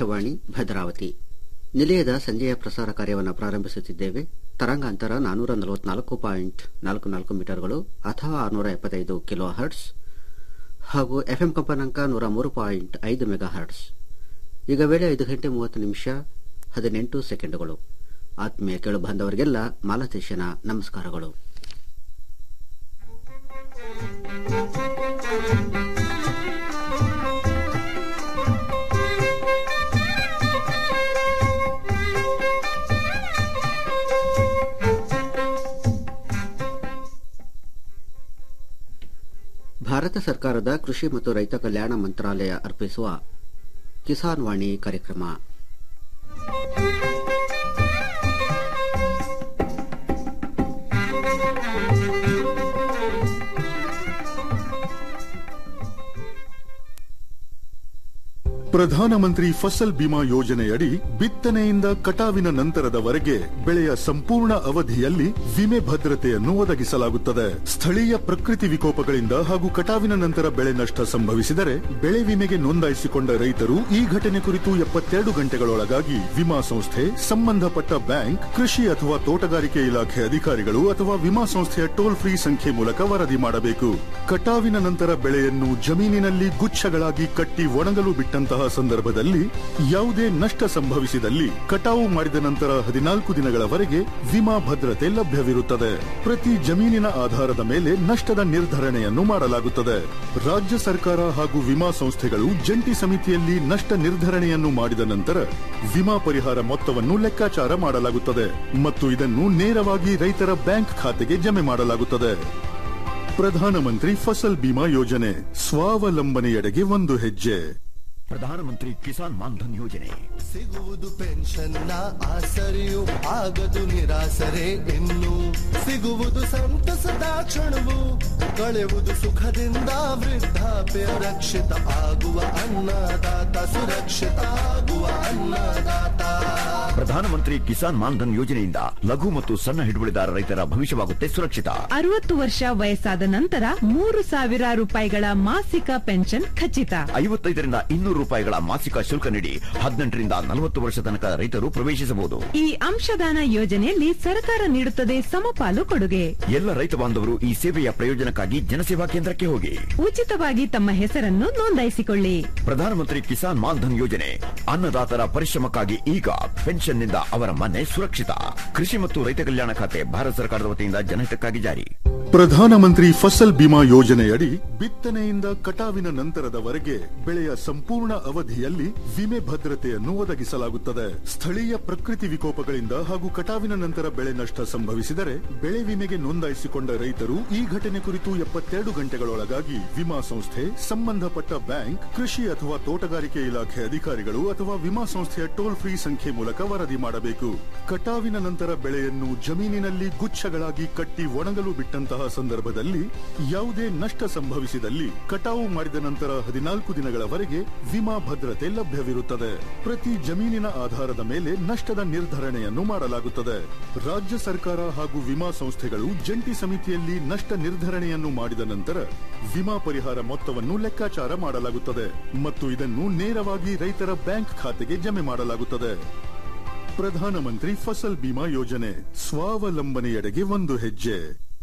ಆಕಾಶವಾಣಿ ಭದ್ರಾವತಿ ನಿಲಯದ ಸಂಜೆಯ ಪ್ರಸಾರ ಕಾರ್ಯವನ್ನು ಪ್ರಾರಂಭಿಸುತ್ತಿದ್ದೇವೆ ತರಂಗಾಂತರ ನಾನೂರ ನಲವತ್ನಾಲ್ಕು ಪಾಯಿಂಟ್ ನಾಲ್ಕು ನಾಲ್ಕು ಮೀಟರ್ಗಳು ಅಥವಾ ಆರುನೂರ ಎಪ್ಪತ್ತೈದು ಕಿಲೋ ಹರ್ಟ್ಸ್ ಹಾಗೂ ಎಫ್ಎಂ ಕಂಪನಾಂಕ ನೂರ ಮೂರು ಪಾಯಿಂಟ್ ಐದು ಮೆಗಾ ಹರ್ಟ್ಸ್ ಈಗ ವೇಳೆ ಐದು ಗಂಟೆ ಮೂವತ್ತು ನಿಮಿಷ ಹದಿನೆಂಟು ಸೆಕೆಂಡುಗಳು ಆತ್ಮೀಯ ಕೇಳು ಬಾಂಧವರಿಗೆಲ್ಲ ಮಾಲತೇಶನ ನಮಸ್ಕಾರಗಳು ಭಾರತ ಸರ್ಕಾರದ ಕೃಷಿ ಮತ್ತು ರೈತ ಕಲ್ಯಾಣ ಮಂತ್ರಾಲಯ ಅರ್ಪಿಸುವ ಕಿಸಾನ್ ವಾಣಿ ಕಾರ್ಯಕ್ರಮ ಪ್ರಧಾನಮಂತ್ರಿ ಫಸಲ್ ಬಿಮಾ ಯೋಜನೆಯಡಿ ಬಿತ್ತನೆಯಿಂದ ಕಟಾವಿನ ನಂತರದವರೆಗೆ ಬೆಳೆಯ ಸಂಪೂರ್ಣ ಅವಧಿಯಲ್ಲಿ ವಿಮೆ ಭದ್ರತೆಯನ್ನು ಒದಗಿಸಲಾಗುತ್ತದೆ ಸ್ಥಳೀಯ ಪ್ರಕೃತಿ ವಿಕೋಪಗಳಿಂದ ಹಾಗೂ ಕಟಾವಿನ ನಂತರ ಬೆಳೆ ನಷ್ಟ ಸಂಭವಿಸಿದರೆ ಬೆಳೆ ವಿಮೆಗೆ ನೋಂದಾಯಿಸಿಕೊಂಡ ರೈತರು ಈ ಘಟನೆ ಕುರಿತು ಎಪ್ಪತ್ತೆರಡು ಗಂಟೆಗಳೊಳಗಾಗಿ ವಿಮಾ ಸಂಸ್ಥೆ ಸಂಬಂಧಪಟ್ಟ ಬ್ಯಾಂಕ್ ಕೃಷಿ ಅಥವಾ ತೋಟಗಾರಿಕೆ ಇಲಾಖೆ ಅಧಿಕಾರಿಗಳು ಅಥವಾ ವಿಮಾ ಸಂಸ್ಥೆಯ ಟೋಲ್ ಫ್ರೀ ಸಂಖ್ಯೆ ಮೂಲಕ ವರದಿ ಮಾಡಬೇಕು ಕಟಾವಿನ ನಂತರ ಬೆಳೆಯನ್ನು ಜಮೀನಿನಲ್ಲಿ ಗುಚ್ಛಗಳಾಗಿ ಕಟ್ಟಿ ಒಣಗಲು ಬಿಟ್ಟಂತಹ ಸಂದರ್ಭದಲ್ಲಿ ಯಾವುದೇ ನಷ್ಟ ಸಂಭವಿಸಿದಲ್ಲಿ ಕಟಾವು ಮಾಡಿದ ನಂತರ ಹದಿನಾಲ್ಕು ದಿನಗಳವರೆಗೆ ವಿಮಾ ಭದ್ರತೆ ಲಭ್ಯವಿರುತ್ತದೆ ಪ್ರತಿ ಜಮೀನಿನ ಆಧಾರದ ಮೇಲೆ ನಷ್ಟದ ನಿರ್ಧರಣೆಯನ್ನು ಮಾಡಲಾಗುತ್ತದೆ ರಾಜ್ಯ ಸರ್ಕಾರ ಹಾಗೂ ವಿಮಾ ಸಂಸ್ಥೆಗಳು ಜಂಟಿ ಸಮಿತಿಯಲ್ಲಿ ನಷ್ಟ ನಿರ್ಧರಣೆಯನ್ನು ಮಾಡಿದ ನಂತರ ವಿಮಾ ಪರಿಹಾರ ಮೊತ್ತವನ್ನು ಲೆಕ್ಕಾಚಾರ ಮಾಡಲಾಗುತ್ತದೆ ಮತ್ತು ಇದನ್ನು ನೇರವಾಗಿ ರೈತರ ಬ್ಯಾಂಕ್ ಖಾತೆಗೆ ಜಮೆ ಮಾಡಲಾಗುತ್ತದೆ ಪ್ರಧಾನಮಂತ್ರಿ ಫಸಲ್ ಬಿಮಾ ಯೋಜನೆ ಸ್ವಾವಲಂಬನೆಯೆಡೆಗೆ ಒಂದು ಹೆಜ್ಜೆ ಪ್ರಧಾನಮಂತ್ರಿ ಕಿಸಾನ್ ಮಾನ್ಧನ್ ಯೋಜನೆ ಸಿಗುವುದು ಪೆನ್ಷನ್ನ ಆಸರೆಯು ಆಗದು ನಿರಾಸರೆ ಇನ್ನು ಸಿಗುವುದು ಸಂತಸದ ಕ್ಷಣವು ಕಳೆಯುವುದು ಸುಖದಿಂದ ವೃದ್ಧಾಪ್ಯ ರಕ್ಷಿತ ಆಗುವ ಅನ್ನದಾತ ಸುರಕ್ಷಿತ ಆಗುವ ಅನ್ನದಾತ ಪ್ರಧಾನಮಂತ್ರಿ ಕಿಸಾನ್ ಮಾನ್ಧನ್ ಯೋಜನೆಯಿಂದ ಲಘು ಮತ್ತು ಸಣ್ಣ ಹಿಡುವಳಿದಾರ ರೈತರ ಭವಿಷ್ಯವಾಗುತ್ತೆ ಸುರಕ್ಷಿತ ಅರವತ್ತು ವರ್ಷ ವಯಸ್ಸಾದ ನಂತರ ಮೂರು ಸಾವಿರ ರೂಪಾಯಿಗಳ ಮಾಸಿಕ ಪೆನ್ಷನ್ ಖಚಿತ ಐವತ್ತೈದರಿಂದ ಇನ್ನೂರು ರೂಪಾಯಿಗಳ ಮಾಸಿಕ ಶುಲ್ಕ ನೀಡಿ ಹದಿನೆಂಟರಿಂದ ನಲವತ್ತು ವರ್ಷ ತನಕ ರೈತರು ಪ್ರವೇಶಿಸಬಹುದು ಈ ಅಂಶದಾನ ಯೋಜನೆಯಲ್ಲಿ ಸರ್ಕಾರ ನೀಡುತ್ತದೆ ಸಮಪಾಲು ಕೊಡುಗೆ ಎಲ್ಲ ರೈತ ಬಾಂಧವರು ಈ ಸೇವೆಯ ಪ್ರಯೋಜನಕ್ಕಾಗಿ ಜನಸೇವಾ ಕೇಂದ್ರಕ್ಕೆ ಹೋಗಿ ಉಚಿತವಾಗಿ ತಮ್ಮ ಹೆಸರನ್ನು ನೋಂದಾಯಿಸಿಕೊಳ್ಳಿ ಪ್ರಧಾನಮಂತ್ರಿ ಕಿಸಾನ್ ಮಾನ್ಧನ್ ಯೋಜನೆ ಅನ್ನದಾತರ ಪರಿಶ್ರಮಕ್ಕಾಗಿ ಈಗ ಪೆನ್ಷನ್ನಿಂದ ಅವರ ಮನೆ ಸುರಕ್ಷಿತ ಕೃಷಿ ಮತ್ತು ರೈತ ಕಲ್ಯಾಣ ಖಾತೆ ಭಾರತ ಸರ್ಕಾರದ ವತಿಯಿಂದ ಜನಹಿತಕ್ಕಾಗಿ ಜಾರಿ ಪ್ರಧಾನಮಂತ್ರಿ ಫಸಲ್ ಬಿಮಾ ಯೋಜನೆಯಡಿ ಬಿತ್ತನೆಯಿಂದ ಕಟಾವಿನ ನಂತರದವರೆಗೆ ಬೆಳೆಯ ಸಂಪೂರ್ಣ ಅವಧಿಯಲ್ಲಿ ವಿಮೆ ಭದ್ರತೆಯನ್ನು ಒದಗಿಸಲಾಗುತ್ತದೆ ಸ್ಥಳೀಯ ಪ್ರಕೃತಿ ವಿಕೋಪಗಳಿಂದ ಹಾಗೂ ಕಟಾವಿನ ನಂತರ ಬೆಳೆ ನಷ್ಟ ಸಂಭವಿಸಿದರೆ ಬೆಳೆ ವಿಮೆಗೆ ನೋಂದಾಯಿಸಿಕೊಂಡ ರೈತರು ಈ ಘಟನೆ ಕುರಿತು ಎಪ್ಪತ್ತೆರಡು ಗಂಟೆಗಳೊಳಗಾಗಿ ವಿಮಾ ಸಂಸ್ಥೆ ಸಂಬಂಧಪಟ್ಟ ಬ್ಯಾಂಕ್ ಕೃಷಿ ಅಥವಾ ತೋಟಗಾರಿಕೆ ಇಲಾಖೆ ಅಧಿಕಾರಿಗಳು ಅಥವಾ ವಿಮಾ ಸಂಸ್ಥೆಯ ಟೋಲ್ ಫ್ರೀ ಸಂಖ್ಯೆ ಮೂಲಕ ವರದಿ ಮಾಡಬೇಕು ಕಟಾವಿನ ನಂತರ ಬೆಳೆಯನ್ನು ಜಮೀನಿನಲ್ಲಿ ಗುಚ್ಛಗಳಾಗಿ ಕಟ್ಟಿ ಒಣಗಲು ಬಿಟ್ಟಂತಹ ಸಂದರ್ಭದಲ್ಲಿ ಯಾವುದೇ ನಷ್ಟ ಸಂಭವಿಸಿದಲ್ಲಿ ಕಟಾವು ಮಾಡಿದ ನಂತರ ಹದಿನಾಲ್ಕು ದಿನಗಳವರೆಗೆ ವಿಮಾ ಭದ್ರತೆ ಲಭ್ಯವಿರುತ್ತದೆ ಪ್ರತಿ ಜಮೀನಿನ ಆಧಾರದ ಮೇಲೆ ನಷ್ಟದ ನಿರ್ಧರಣೆಯನ್ನು ಮಾಡಲಾಗುತ್ತದೆ ರಾಜ್ಯ ಸರ್ಕಾರ ಹಾಗೂ ವಿಮಾ ಸಂಸ್ಥೆಗಳು ಜಂಟಿ ಸಮಿತಿಯಲ್ಲಿ ನಷ್ಟ ನಿರ್ಧರಣೆಯನ್ನು ಮಾಡಿದ ನಂತರ ವಿಮಾ ಪರಿಹಾರ ಮೊತ್ತವನ್ನು ಲೆಕ್ಕಾಚಾರ ಮಾಡಲಾಗುತ್ತದೆ ಮತ್ತು ಇದನ್ನು ನೇರವಾಗಿ ರೈತರ ಬ್ಯಾಂಕ್ ಖಾತೆಗೆ ಜಮೆ ಮಾಡಲಾಗುತ್ತದೆ ಪ್ರಧಾನಮಂತ್ರಿ ಫಸಲ್ ಬಿಮಾ ಯೋಜನೆ ಸ್ವಾವಲಂಬನೆಯೆಡೆಗೆ ಒಂದು ಹೆಜ್ಜೆ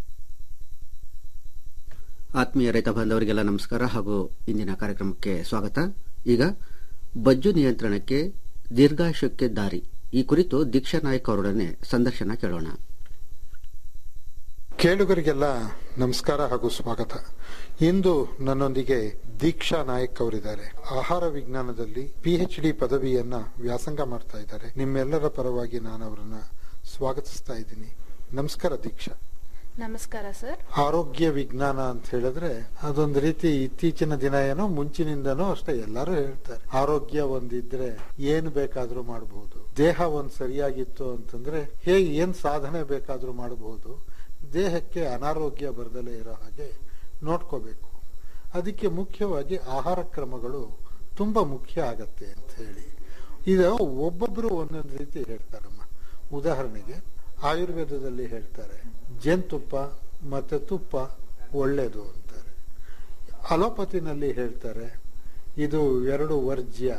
ಆತ್ಮೀಯ ರೈತ ಬಾಂಧವರಿಗೆಲ್ಲ ನಮಸ್ಕಾರ ಹಾಗೂ ಇಂದಿನ ಕಾರ್ಯಕ್ರಮಕ್ಕೆ ಸ್ವಾಗತ ಈಗ ಬಜ್ಜು ನಿಯಂತ್ರಣಕ್ಕೆ ದೀರ್ಘಾಯುಷ್ಯಕ್ಕೆ ದಾರಿ ಈ ಕುರಿತು ದೀಕ್ಷಾ ನಾಯ್ಕ್ ಅವರೊಡನೆ ಸಂದರ್ಶನ ಕೇಳೋಣ ಕೇಳುಗರಿಗೆಲ್ಲ ನಮಸ್ಕಾರ ಹಾಗೂ ಸ್ವಾಗತ ಇಂದು ನನ್ನೊಂದಿಗೆ ದೀಕ್ಷಾ ನಾಯಕ್ ಅವರಿದ್ದಾರೆ ಆಹಾರ ವಿಜ್ಞಾನದಲ್ಲಿ ಪಿಎಚ್ ಡಿ ಪದವಿಯನ್ನ ವ್ಯಾಸಂಗ ಮಾಡ್ತಾ ಇದ್ದಾರೆ ನಿಮ್ಮೆಲ್ಲರ ಪರವಾಗಿ ನಾನು ಅವರನ್ನ ಸ್ವಾಗತಿಸ್ತಾ ಇದ್ದೀನಿ ನಮಸ್ಕಾರ ದೀಕ್ಷಾ ನಮಸ್ಕಾರ ಸರ್ ಆರೋಗ್ಯ ವಿಜ್ಞಾನ ಅಂತ ಹೇಳಿದ್ರೆ ಅದೊಂದು ರೀತಿ ಇತ್ತೀಚಿನ ದಿನ ಏನೋ ಮುಂಚಿನಿಂದನೂ ಅಷ್ಟೇ ಎಲ್ಲರೂ ಹೇಳ್ತಾರೆ ಆರೋಗ್ಯ ಒಂದಿದ್ರೆ ಏನ್ ಬೇಕಾದ್ರೂ ಮಾಡಬಹುದು ದೇಹ ಒಂದ್ ಸರಿಯಾಗಿತ್ತು ಅಂತಂದ್ರೆ ಹೇಗೆ ಏನ್ ಸಾಧನೆ ಬೇಕಾದ್ರೂ ಮಾಡಬಹುದು ದೇಹಕ್ಕೆ ಅನಾರೋಗ್ಯ ಬರದಲೇ ಇರೋ ಹಾಗೆ ನೋಡ್ಕೋಬೇಕು ಅದಕ್ಕೆ ಮುಖ್ಯವಾಗಿ ಆಹಾರ ಕ್ರಮಗಳು ತುಂಬಾ ಮುಖ್ಯ ಆಗತ್ತೆ ಅಂತ ಹೇಳಿ ಇದು ಒಬ್ಬೊಬ್ರು ಒಂದೊಂದು ರೀತಿ ಹೇಳ್ತಾರಮ್ಮ ಉದಾಹರಣೆಗೆ ಆಯುರ್ವೇದದಲ್ಲಿ ಹೇಳ್ತಾರೆ ಜೇನುತುಪ್ಪ ಮತ್ತೆ ತುಪ್ಪ ಒಳ್ಳೇದು ಅಂತಾರೆ ಅಲೋಪತಿನಲ್ಲಿ ಹೇಳ್ತಾರೆ ಇದು ಎರಡು ವರ್ಜ್ಯ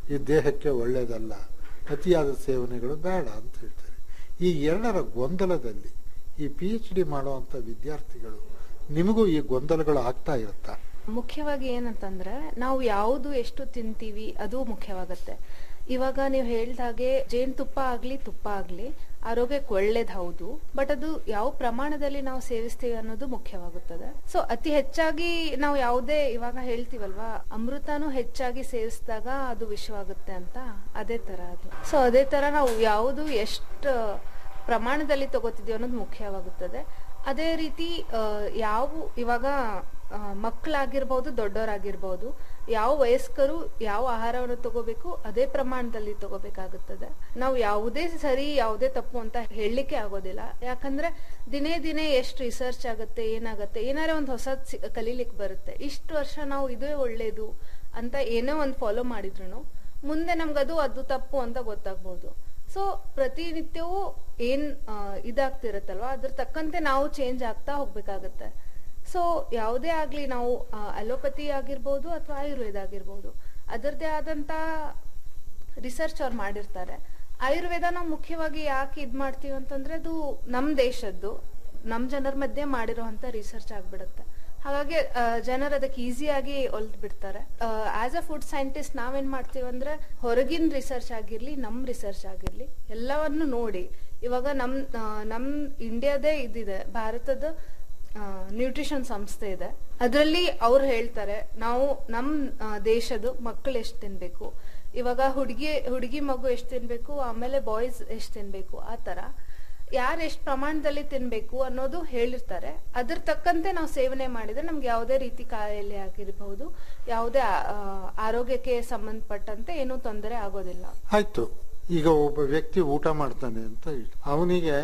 ಈ ದೇಹಕ್ಕೆ ಒಳ್ಳೆಯದಲ್ಲ ಅತಿಯಾದ ಸೇವನೆಗಳು ಬೇಡ ಅಂತ ಹೇಳ್ತಾರೆ ಈ ಎರಡರ ಗೊಂದಲದಲ್ಲಿ ಈ ಪಿ ಎಚ್ ಡಿ ಮಾಡುವಂಥ ವಿದ್ಯಾರ್ಥಿಗಳು ನಿಮಗೂ ಈ ಗೊಂದಲಗಳು ಆಗ್ತಾ ಇರುತ್ತಾ ಮುಖ್ಯವಾಗಿ ಏನಂತಂದ್ರೆ ನಾವು ಯಾವುದು ಎಷ್ಟು ತಿಂತೀವಿ ಅದು ಮುಖ್ಯವಾಗತ್ತೆ ಇವಾಗ ನೀವು ಹೇಳ್ದ ಹಾಗೆ ಜೇನುತುಪ್ಪ ಆಗ್ಲಿ ತುಪ್ಪ ಆಗ್ಲಿ ಆರೋಗ್ಯಕ್ಕೆ ಒಳ್ಳೇದ್ ಹೌದು ಬಟ್ ಅದು ಯಾವ ಪ್ರಮಾಣದಲ್ಲಿ ನಾವು ಸೇವಿಸ್ತೀವಿ ಅನ್ನೋದು ಮುಖ್ಯವಾಗುತ್ತದೆ ಸೊ ಅತಿ ಹೆಚ್ಚಾಗಿ ನಾವು ಯಾವುದೇ ಇವಾಗ ಹೇಳ್ತೀವಲ್ವಾ ಅಮೃತನೂ ಹೆಚ್ಚಾಗಿ ಸೇವಿಸಿದಾಗ ಅದು ವಿಷವಾಗುತ್ತೆ ಅಂತ ಅದೇ ತರ ಅದು ಸೊ ಅದೇ ತರ ನಾವು ಯಾವುದು ಎಷ್ಟು ಪ್ರಮಾಣದಲ್ಲಿ ತಗೋತಿದೀವಿ ಅನ್ನೋದು ಮುಖ್ಯವಾಗುತ್ತದೆ ಅದೇ ರೀತಿ ಆ, ಯಾವ ಇವಾಗ ಆ, ಮಕ್ಕಳಾಗಿರ್ಬೋದು ದೊಡ್ಡವರಾಗಿರ್ಬೋದು ಯಾವ ವಯಸ್ಕರು ಯಾವ ಆಹಾರವನ್ನು ತಗೋಬೇಕು ಅದೇ ಪ್ರಮಾಣದಲ್ಲಿ ತಗೋಬೇಕಾಗುತ್ತದೆ ನಾವು ಯಾವುದೇ ಸರಿ ಯಾವುದೇ ತಪ್ಪು ಅಂತ ಹೇಳಲಿಕ್ಕೆ ಆಗೋದಿಲ್ಲ ಯಾಕಂದ್ರೆ ದಿನೇ ದಿನೇ ಎಷ್ಟು ರಿಸರ್ಚ್ ಆಗುತ್ತೆ ಏನಾಗುತ್ತೆ ಏನಾರ ಒಂದು ಹೊಸದ್ ಕಲೀಲಿಕ್ಕೆ ಬರುತ್ತೆ ಇಷ್ಟು ವರ್ಷ ನಾವು ಇದೇ ಒಳ್ಳೇದು ಅಂತ ಏನೋ ಒಂದು ಫಾಲೋ ಮಾಡಿದ್ರು ಮುಂದೆ ನಮ್ಗದು ಅದು ತಪ್ಪು ಅಂತ ಗೊತ್ತಾಗ್ಬೋದು ಸೊ ಪ್ರತಿನಿತ್ಯವೂ ಏನ್ ಆ, ಇದಾಗ್ತಿರತ್ತಲ್ವಾ ಅದ್ರ ತಕ್ಕಂತೆ ನಾವು ಚೇಂಜ್ ಆಗ್ತಾ ಹೋಗ್ಬೇಕಾಗತ್ತೆ ಸೊ ಯಾವುದೇ ಆಗ್ಲಿ ನಾವು ಅಲೋಪತಿ ಆಗಿರ್ಬೋದು ಅಥವಾ ಆಯುರ್ವೇದ ಆಗಿರ್ಬೋದು ಅದರದೇ ಆದಂತ ರಿಸರ್ಚ್ ಅವ್ರು ಮಾಡಿರ್ತಾರೆ ಆಯುರ್ವೇದ ನಾವು ಮುಖ್ಯವಾಗಿ ಯಾಕೆ ಇದ್ ಮಾಡ್ತೀವಿ ಅಂತಂದ್ರೆ ಅದು ನಮ್ ದೇಶದ್ದು ನಮ್ ಜನರ ಮಧ್ಯೆ ಮಾಡಿರೋಂತ ರಿಸರ್ಚ್ ಆಗ್ಬಿಡುತ್ತೆ ಹಾಗಾಗಿ ಆ, ಜನರು ಅದಕ್ಕೆ ಈಸಿಯಾಗಿ ಒಲ್ದ್ ಬಿಡ್ತಾರೆ ಆಸ್ ಅ ಫುಡ್ ಸೈಂಟಿಸ್ಟ್ ನಾವೇನ್ ಮಾಡ್ತೀವಿ ಅಂದ್ರೆ ಹೊರಗಿನ ರಿಸರ್ಚ್ ಆಗಿರ್ಲಿ ನಮ್ ರಿಸರ್ಚ್ ಆಗಿರ್ಲಿ ಎಲ್ಲವನ್ನು ನೋಡಿ ಇವಾಗ ನಮ್ ಆ, ನಮ್ ಇಂಡಿಯಾದೇ ಇದಿದೆ ಭಾರತದ ನ್ಯೂಟ್ರಿಷನ್ ಸಂಸ್ಥೆ ಇದೆ ಅದರಲ್ಲಿ ಅವ್ರು ಹೇಳ್ತಾರೆ ನಾವು ನಮ್ ಆ, ದೇಶದ ಮಕ್ಕಳು ಎಷ್ಟು ತಿನ್ಬೇಕು ಇವಾಗ ಹುಡುಗಿ ಹುಡುಗಿ ಮಗು ಎಷ್ಟು ತಿನ್ಬೇಕು ಆಮೇಲೆ ಬಾಯ್ಸ್ ಎಷ್ಟು ತಿನ್ಬೇಕು ಆ ತರ ಯಾರು ಎಷ್ಟು ಪ್ರಮಾಣದಲ್ಲಿ ತಿನ್ಬೇಕು ಅನ್ನೋದು ಹೇಳಿರ್ತಾರೆ ಅದ್ರ ತಕ್ಕಂತೆ ನಾವು ಸೇವನೆ ಮಾಡಿದ್ರೆ ನಮ್ಗೆ ಯಾವುದೇ ರೀತಿ ಕಾಯಿಲೆ ಆಗಿರಬಹುದು ಯಾವುದೇ ಆ, ಆರೋಗ್ಯಕ್ಕೆ ಸಂಬಂಧಪಟ್ಟಂತೆ ಏನೂ ತೊಂದರೆ ಆಗೋದಿಲ್ಲ ಆಯ್ತು ಈಗ ಒಬ್ಬ ವ್ಯಕ್ತಿ ಊಟ ಮಾಡ್ತಾನೆ ಅಂತ ಇಟ್ಟು ಅವನಿಗೆ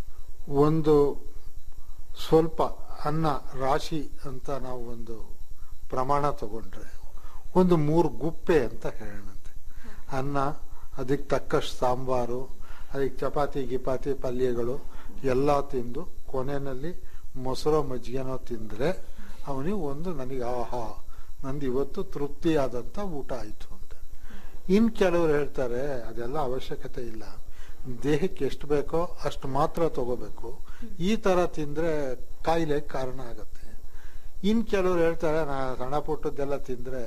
ಒಂದು ಸ್ವಲ್ಪ ಅನ್ನ ರಾಶಿ ಅಂತ ನಾವು ಒಂದು ಪ್ರಮಾಣ ತಗೊಂಡ್ರೆ ಒಂದು ಮೂರು ಗುಪ್ಪೆ ಅಂತ ಹೇಳೋಣಂತೆ ಅನ್ನ ಅದಕ್ಕೆ ತಕ್ಕಷ್ಟು ಸಾಂಬಾರು ಅದಕ್ಕೆ ಚಪಾತಿ ಗಿಪಾತಿ ಪಲ್ಯಗಳು ಎಲ್ಲ ತಿಂದು ಕೊನೆಯಲ್ಲಿ ಮೊಸರು ಮಜ್ಜಿಗೆನೋ ತಿಂದ್ರೆ ಅವನಿಗೆ ಒಂದು ನನಗೆ ಆಹಾ ನಂದು ಇವತ್ತು ತೃಪ್ತಿಯಾದಂತ ಊಟ ಆಯ್ತು ಅಂತ ಇನ್ ಕೆಲವರು ಹೇಳ್ತಾರೆ ಅದೆಲ್ಲ ಅವಶ್ಯಕತೆ ಇಲ್ಲ ದೇಹಕ್ಕೆ ಎಷ್ಟು ಬೇಕೋ ಅಷ್ಟು ಮಾತ್ರ ತಗೋಬೇಕು ಈ ತರ ತಿಂದ್ರೆ ಕಾಯಿಲೆ ಕಾರಣ ಆಗತ್ತೆ ಇನ್ ಕೆಲವರು ಹೇಳ್ತಾರೆ ನಾ ಸಣ್ಣ ಪುಟ್ಟದ್ದೆಲ್ಲ ತಿಂದ್ರೆ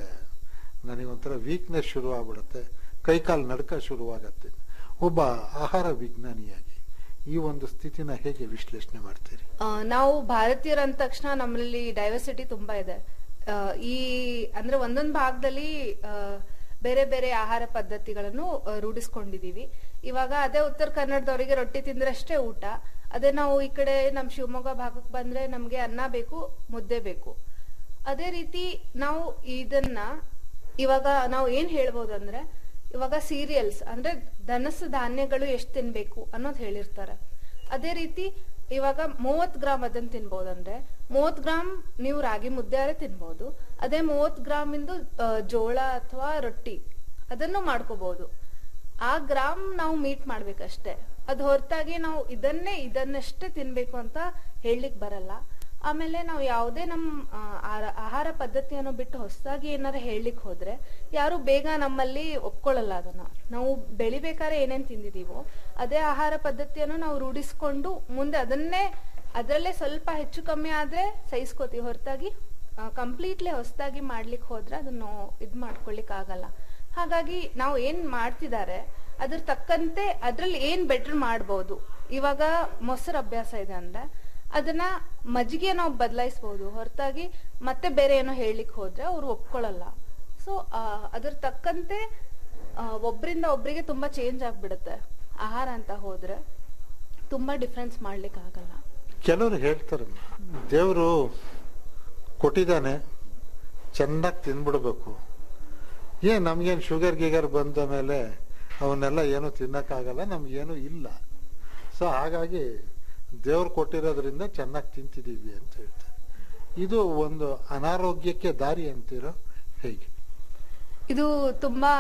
ನನಗೊಂಥರ ವೀಕ್ನೆಸ್ ಶುರು ಆಗ್ಬಿಡುತ್ತೆ ಕೈಕಾಲು ನಡ್ಕ ಶುರುವಾಗತ್ತೆ ಒಬ್ಬ ಆಹಾರ ವಿಜ್ಞಾನಿಯಾಗಿ ಈ ಒಂದು ಸ್ಥಿತಿನ ಹೇಗೆ ವಿಶ್ಲೇಷಣೆ ಮಾಡ್ತೀರಿ ಆ, ನಾವು ಭಾರತೀಯರ ಅಂದ ತಕ್ಷಣ ನಮ್ಮಲ್ಲಿ ಡೈವರ್ಸಿಟಿ ತುಂಬಾ ಇದೆ ಆ, ಈ ಅಂದ್ರೆ ಒಂದೊಂದು ಭಾಗದಲ್ಲಿ ಆ, ಬೇರೆ ಬೇರೆ ಆಹಾರ ಪದ್ಧತಿಗಳನ್ನು ಆ, ರೂಢಿಸ್ಕೊಂಡಿದೀವಿ ಇವಾಗ ಅದೇ ಉತ್ತರ ಕನ್ನಡದವರಿಗೆ ರೊಟ್ಟಿ ತಿಂದ್ರೆ ಅಷ್ಟೇ ಊಟ ಅದೇ ನಾವು ಈ ಕಡೆ ನಮ್ ಶಿವಮೊಗ್ಗ ಭಾಗಕ್ಕೆ ಬಂದ್ರೆ ನಮ್ಗೆ ಅನ್ನ ಬೇಕು ಮುದ್ದೆ ಬೇಕು ಅದೇ ರೀತಿ ನಾವು ಇದನ್ನ ಇವಾಗ ನಾವು ಏನ್ ಹೇಳ್ಬೋದು ಅಂದ್ರೆ ಇವಾಗ ಸೀರಿಯಲ್ಸ್ ಅಂದ್ರೆ ಧನಸ್ಸು ಧಾನ್ಯಗಳು ಎಷ್ಟು ತಿನ್ಬೇಕು ಅನ್ನೋದು ಹೇಳಿರ್ತಾರೆ ಅದೇ ರೀತಿ ಇವಾಗ ಮೂವತ್ ಗ್ರಾಮ್ ಅದನ್ನ ತಿನ್ಬೋದಂದ್ರೆ ಮೂವತ್ ಗ್ರಾಮ್ ನೀವು ರಾಗಿ ಮುದ್ದೆ ಆದ್ರೆ ತಿನ್ಬೋದು ಅದೇ ಮೂವತ್ ಗ್ರಾಮ್ ಇಂದು ಆ, ಜೋಳ ಅಥವಾ ರೊಟ್ಟಿ ಅದನ್ನು ಮಾಡ್ಕೋಬಹುದು ಆ ಗ್ರಾಮ್ ನಾವು ಮೀಟ್ ಮಾಡ್ಬೇಕಷ್ಟೇ ಅದು ಹೊರತಾಗಿ ನಾವು ಇದನ್ನೇ ಇದನ್ನಷ್ಟೇ ತಿನ್ಬೇಕು ಅಂತ ಹೇಳಲಿಕ್ ಬರಲ್ಲ ಆಮೇಲೆ ನಾವು ಯಾವುದೇ ನಮ್ಮ ಆ, ಆರ- ಆಹಾರ ಪದ್ಧತಿಯನ್ನು ಬಿಟ್ಟು ಹೊಸದಾಗಿ ಏನಾರ ಹೇಳಲಿಕ್ ಹೋದ್ರೆ ಯಾರು ಬೇಗ ನಮ್ಮಲ್ಲಿ ಒಪ್ಕೊಳ್ಳಲ್ಲ ಅದನ್ನ ನಾವು ಬೆಳಿಬೇಕಾದ್ರೆ ಏನೇನ್ ತಿಂದಿದೀವೋ ಅದೇ ಆಹಾರ ಪದ್ಧತಿಯನ್ನು ನಾವು ರೂಢಿಸ್ಕೊಂಡು ಮುಂದೆ ಅದನ್ನೇ ಅದರಲ್ಲೇ ಸ್ವಲ್ಪ ಹೆಚ್ಚು ಕಮ್ಮಿ ಆದ್ರೆ ಸಹಿಸ್ಕೋತೀವಿ ಹೊರತಾಗಿ ಕಂಪ್ಲೀಟ್ಲಿ ಹೊಸದಾಗಿ ಮಾಡ್ಲಿಕ್ಕೆ ಹೋದ್ರೆ ಅದನ್ನು ಇದ್ ಮಾಡ್ಕೊಳ್ಲಿಕ್ ಆಗಲ್ಲ ಹಾಗಾಗಿ ನಾವು ಏನ್ ಮಾಡ್ತಿದ್ದಾರೆ ಅದ್ರ ತಕ್ಕಂತೆ ಅದ್ರಲ್ಲಿ ಏನ್ ಬೆಟರ್ ಮಾಡ್ಬೋದು ಇವಾಗ ಮೊಸರು ಅಭ್ಯಾಸ ಇದೆ ಅಂದ್ರೆ ಅದನ್ನ ಮಜ್ಜಿಗೆ ನಾವು ಬದಲಾಯಿಸಬಹುದು ಹೊರತಾಗಿ ಮತ್ತೆ ಬೇರೆ ಏನೋ ಹೇಳಲಿಕ್ಕೆ ಹೋದ್ರೆ ಅವ್ರು ಒಪ್ಕೊಳ್ಳಲ್ಲ ಸೊ ಅದ್ರ ತಕ್ಕಂತೆ ಆ, ಒಬ್ರಿಂದ ಒಬ್ರಿಗೆ ತುಂಬಾ ಚೇಂಜ್ ಆಗ್ಬಿಡುತ್ತೆ ಆಹಾರ ಅಂತ ಹೋದ್ರೆ ತುಂಬಾ ಡಿಫ್ರೆನ್ಸ್ ಮಾಡ್ಲಿಕ್ಕೆ ಆಗಲ್ಲ ಕೆಲವರು ಹೇಳ್ತಾರೆ ದೇವರು ಕೊಟ್ಟಿದ್ದಾನೆ ಚೆನ್ನಾಗಿ ತಿಂದ್ಬಿಡ್ಬೇಕು ಏನ್ ನಮ್ಗೇನು ಶುಗರ್ ಗಿಗರ್ ಬಂದ ಮೇಲೆ ಅವನ್ನೆಲ್ಲ ಏನು ತಿನ್ನಕ್ಕಾಗಲ್ಲ ನಮ್ಗೇನು ಇಲ್ಲ ಸೊ ಹಾಗಾಗಿ ದೇವ್ರು ಕೊಟ್ಟಿರೋದ್ರಿಂದ ಚೆನ್ನಾಗಿ ತಿಂತಿದೀವಿ ಅಂತ ಹೇಳ್ತಾರೆ ಇದು ಒಂದು ಅನಾರೋಗ್ಯಕ್ಕೆ ದಾರಿ ಅಂತೀರೋ ಹೇಗೆ ಇದು ತುಂಬಾ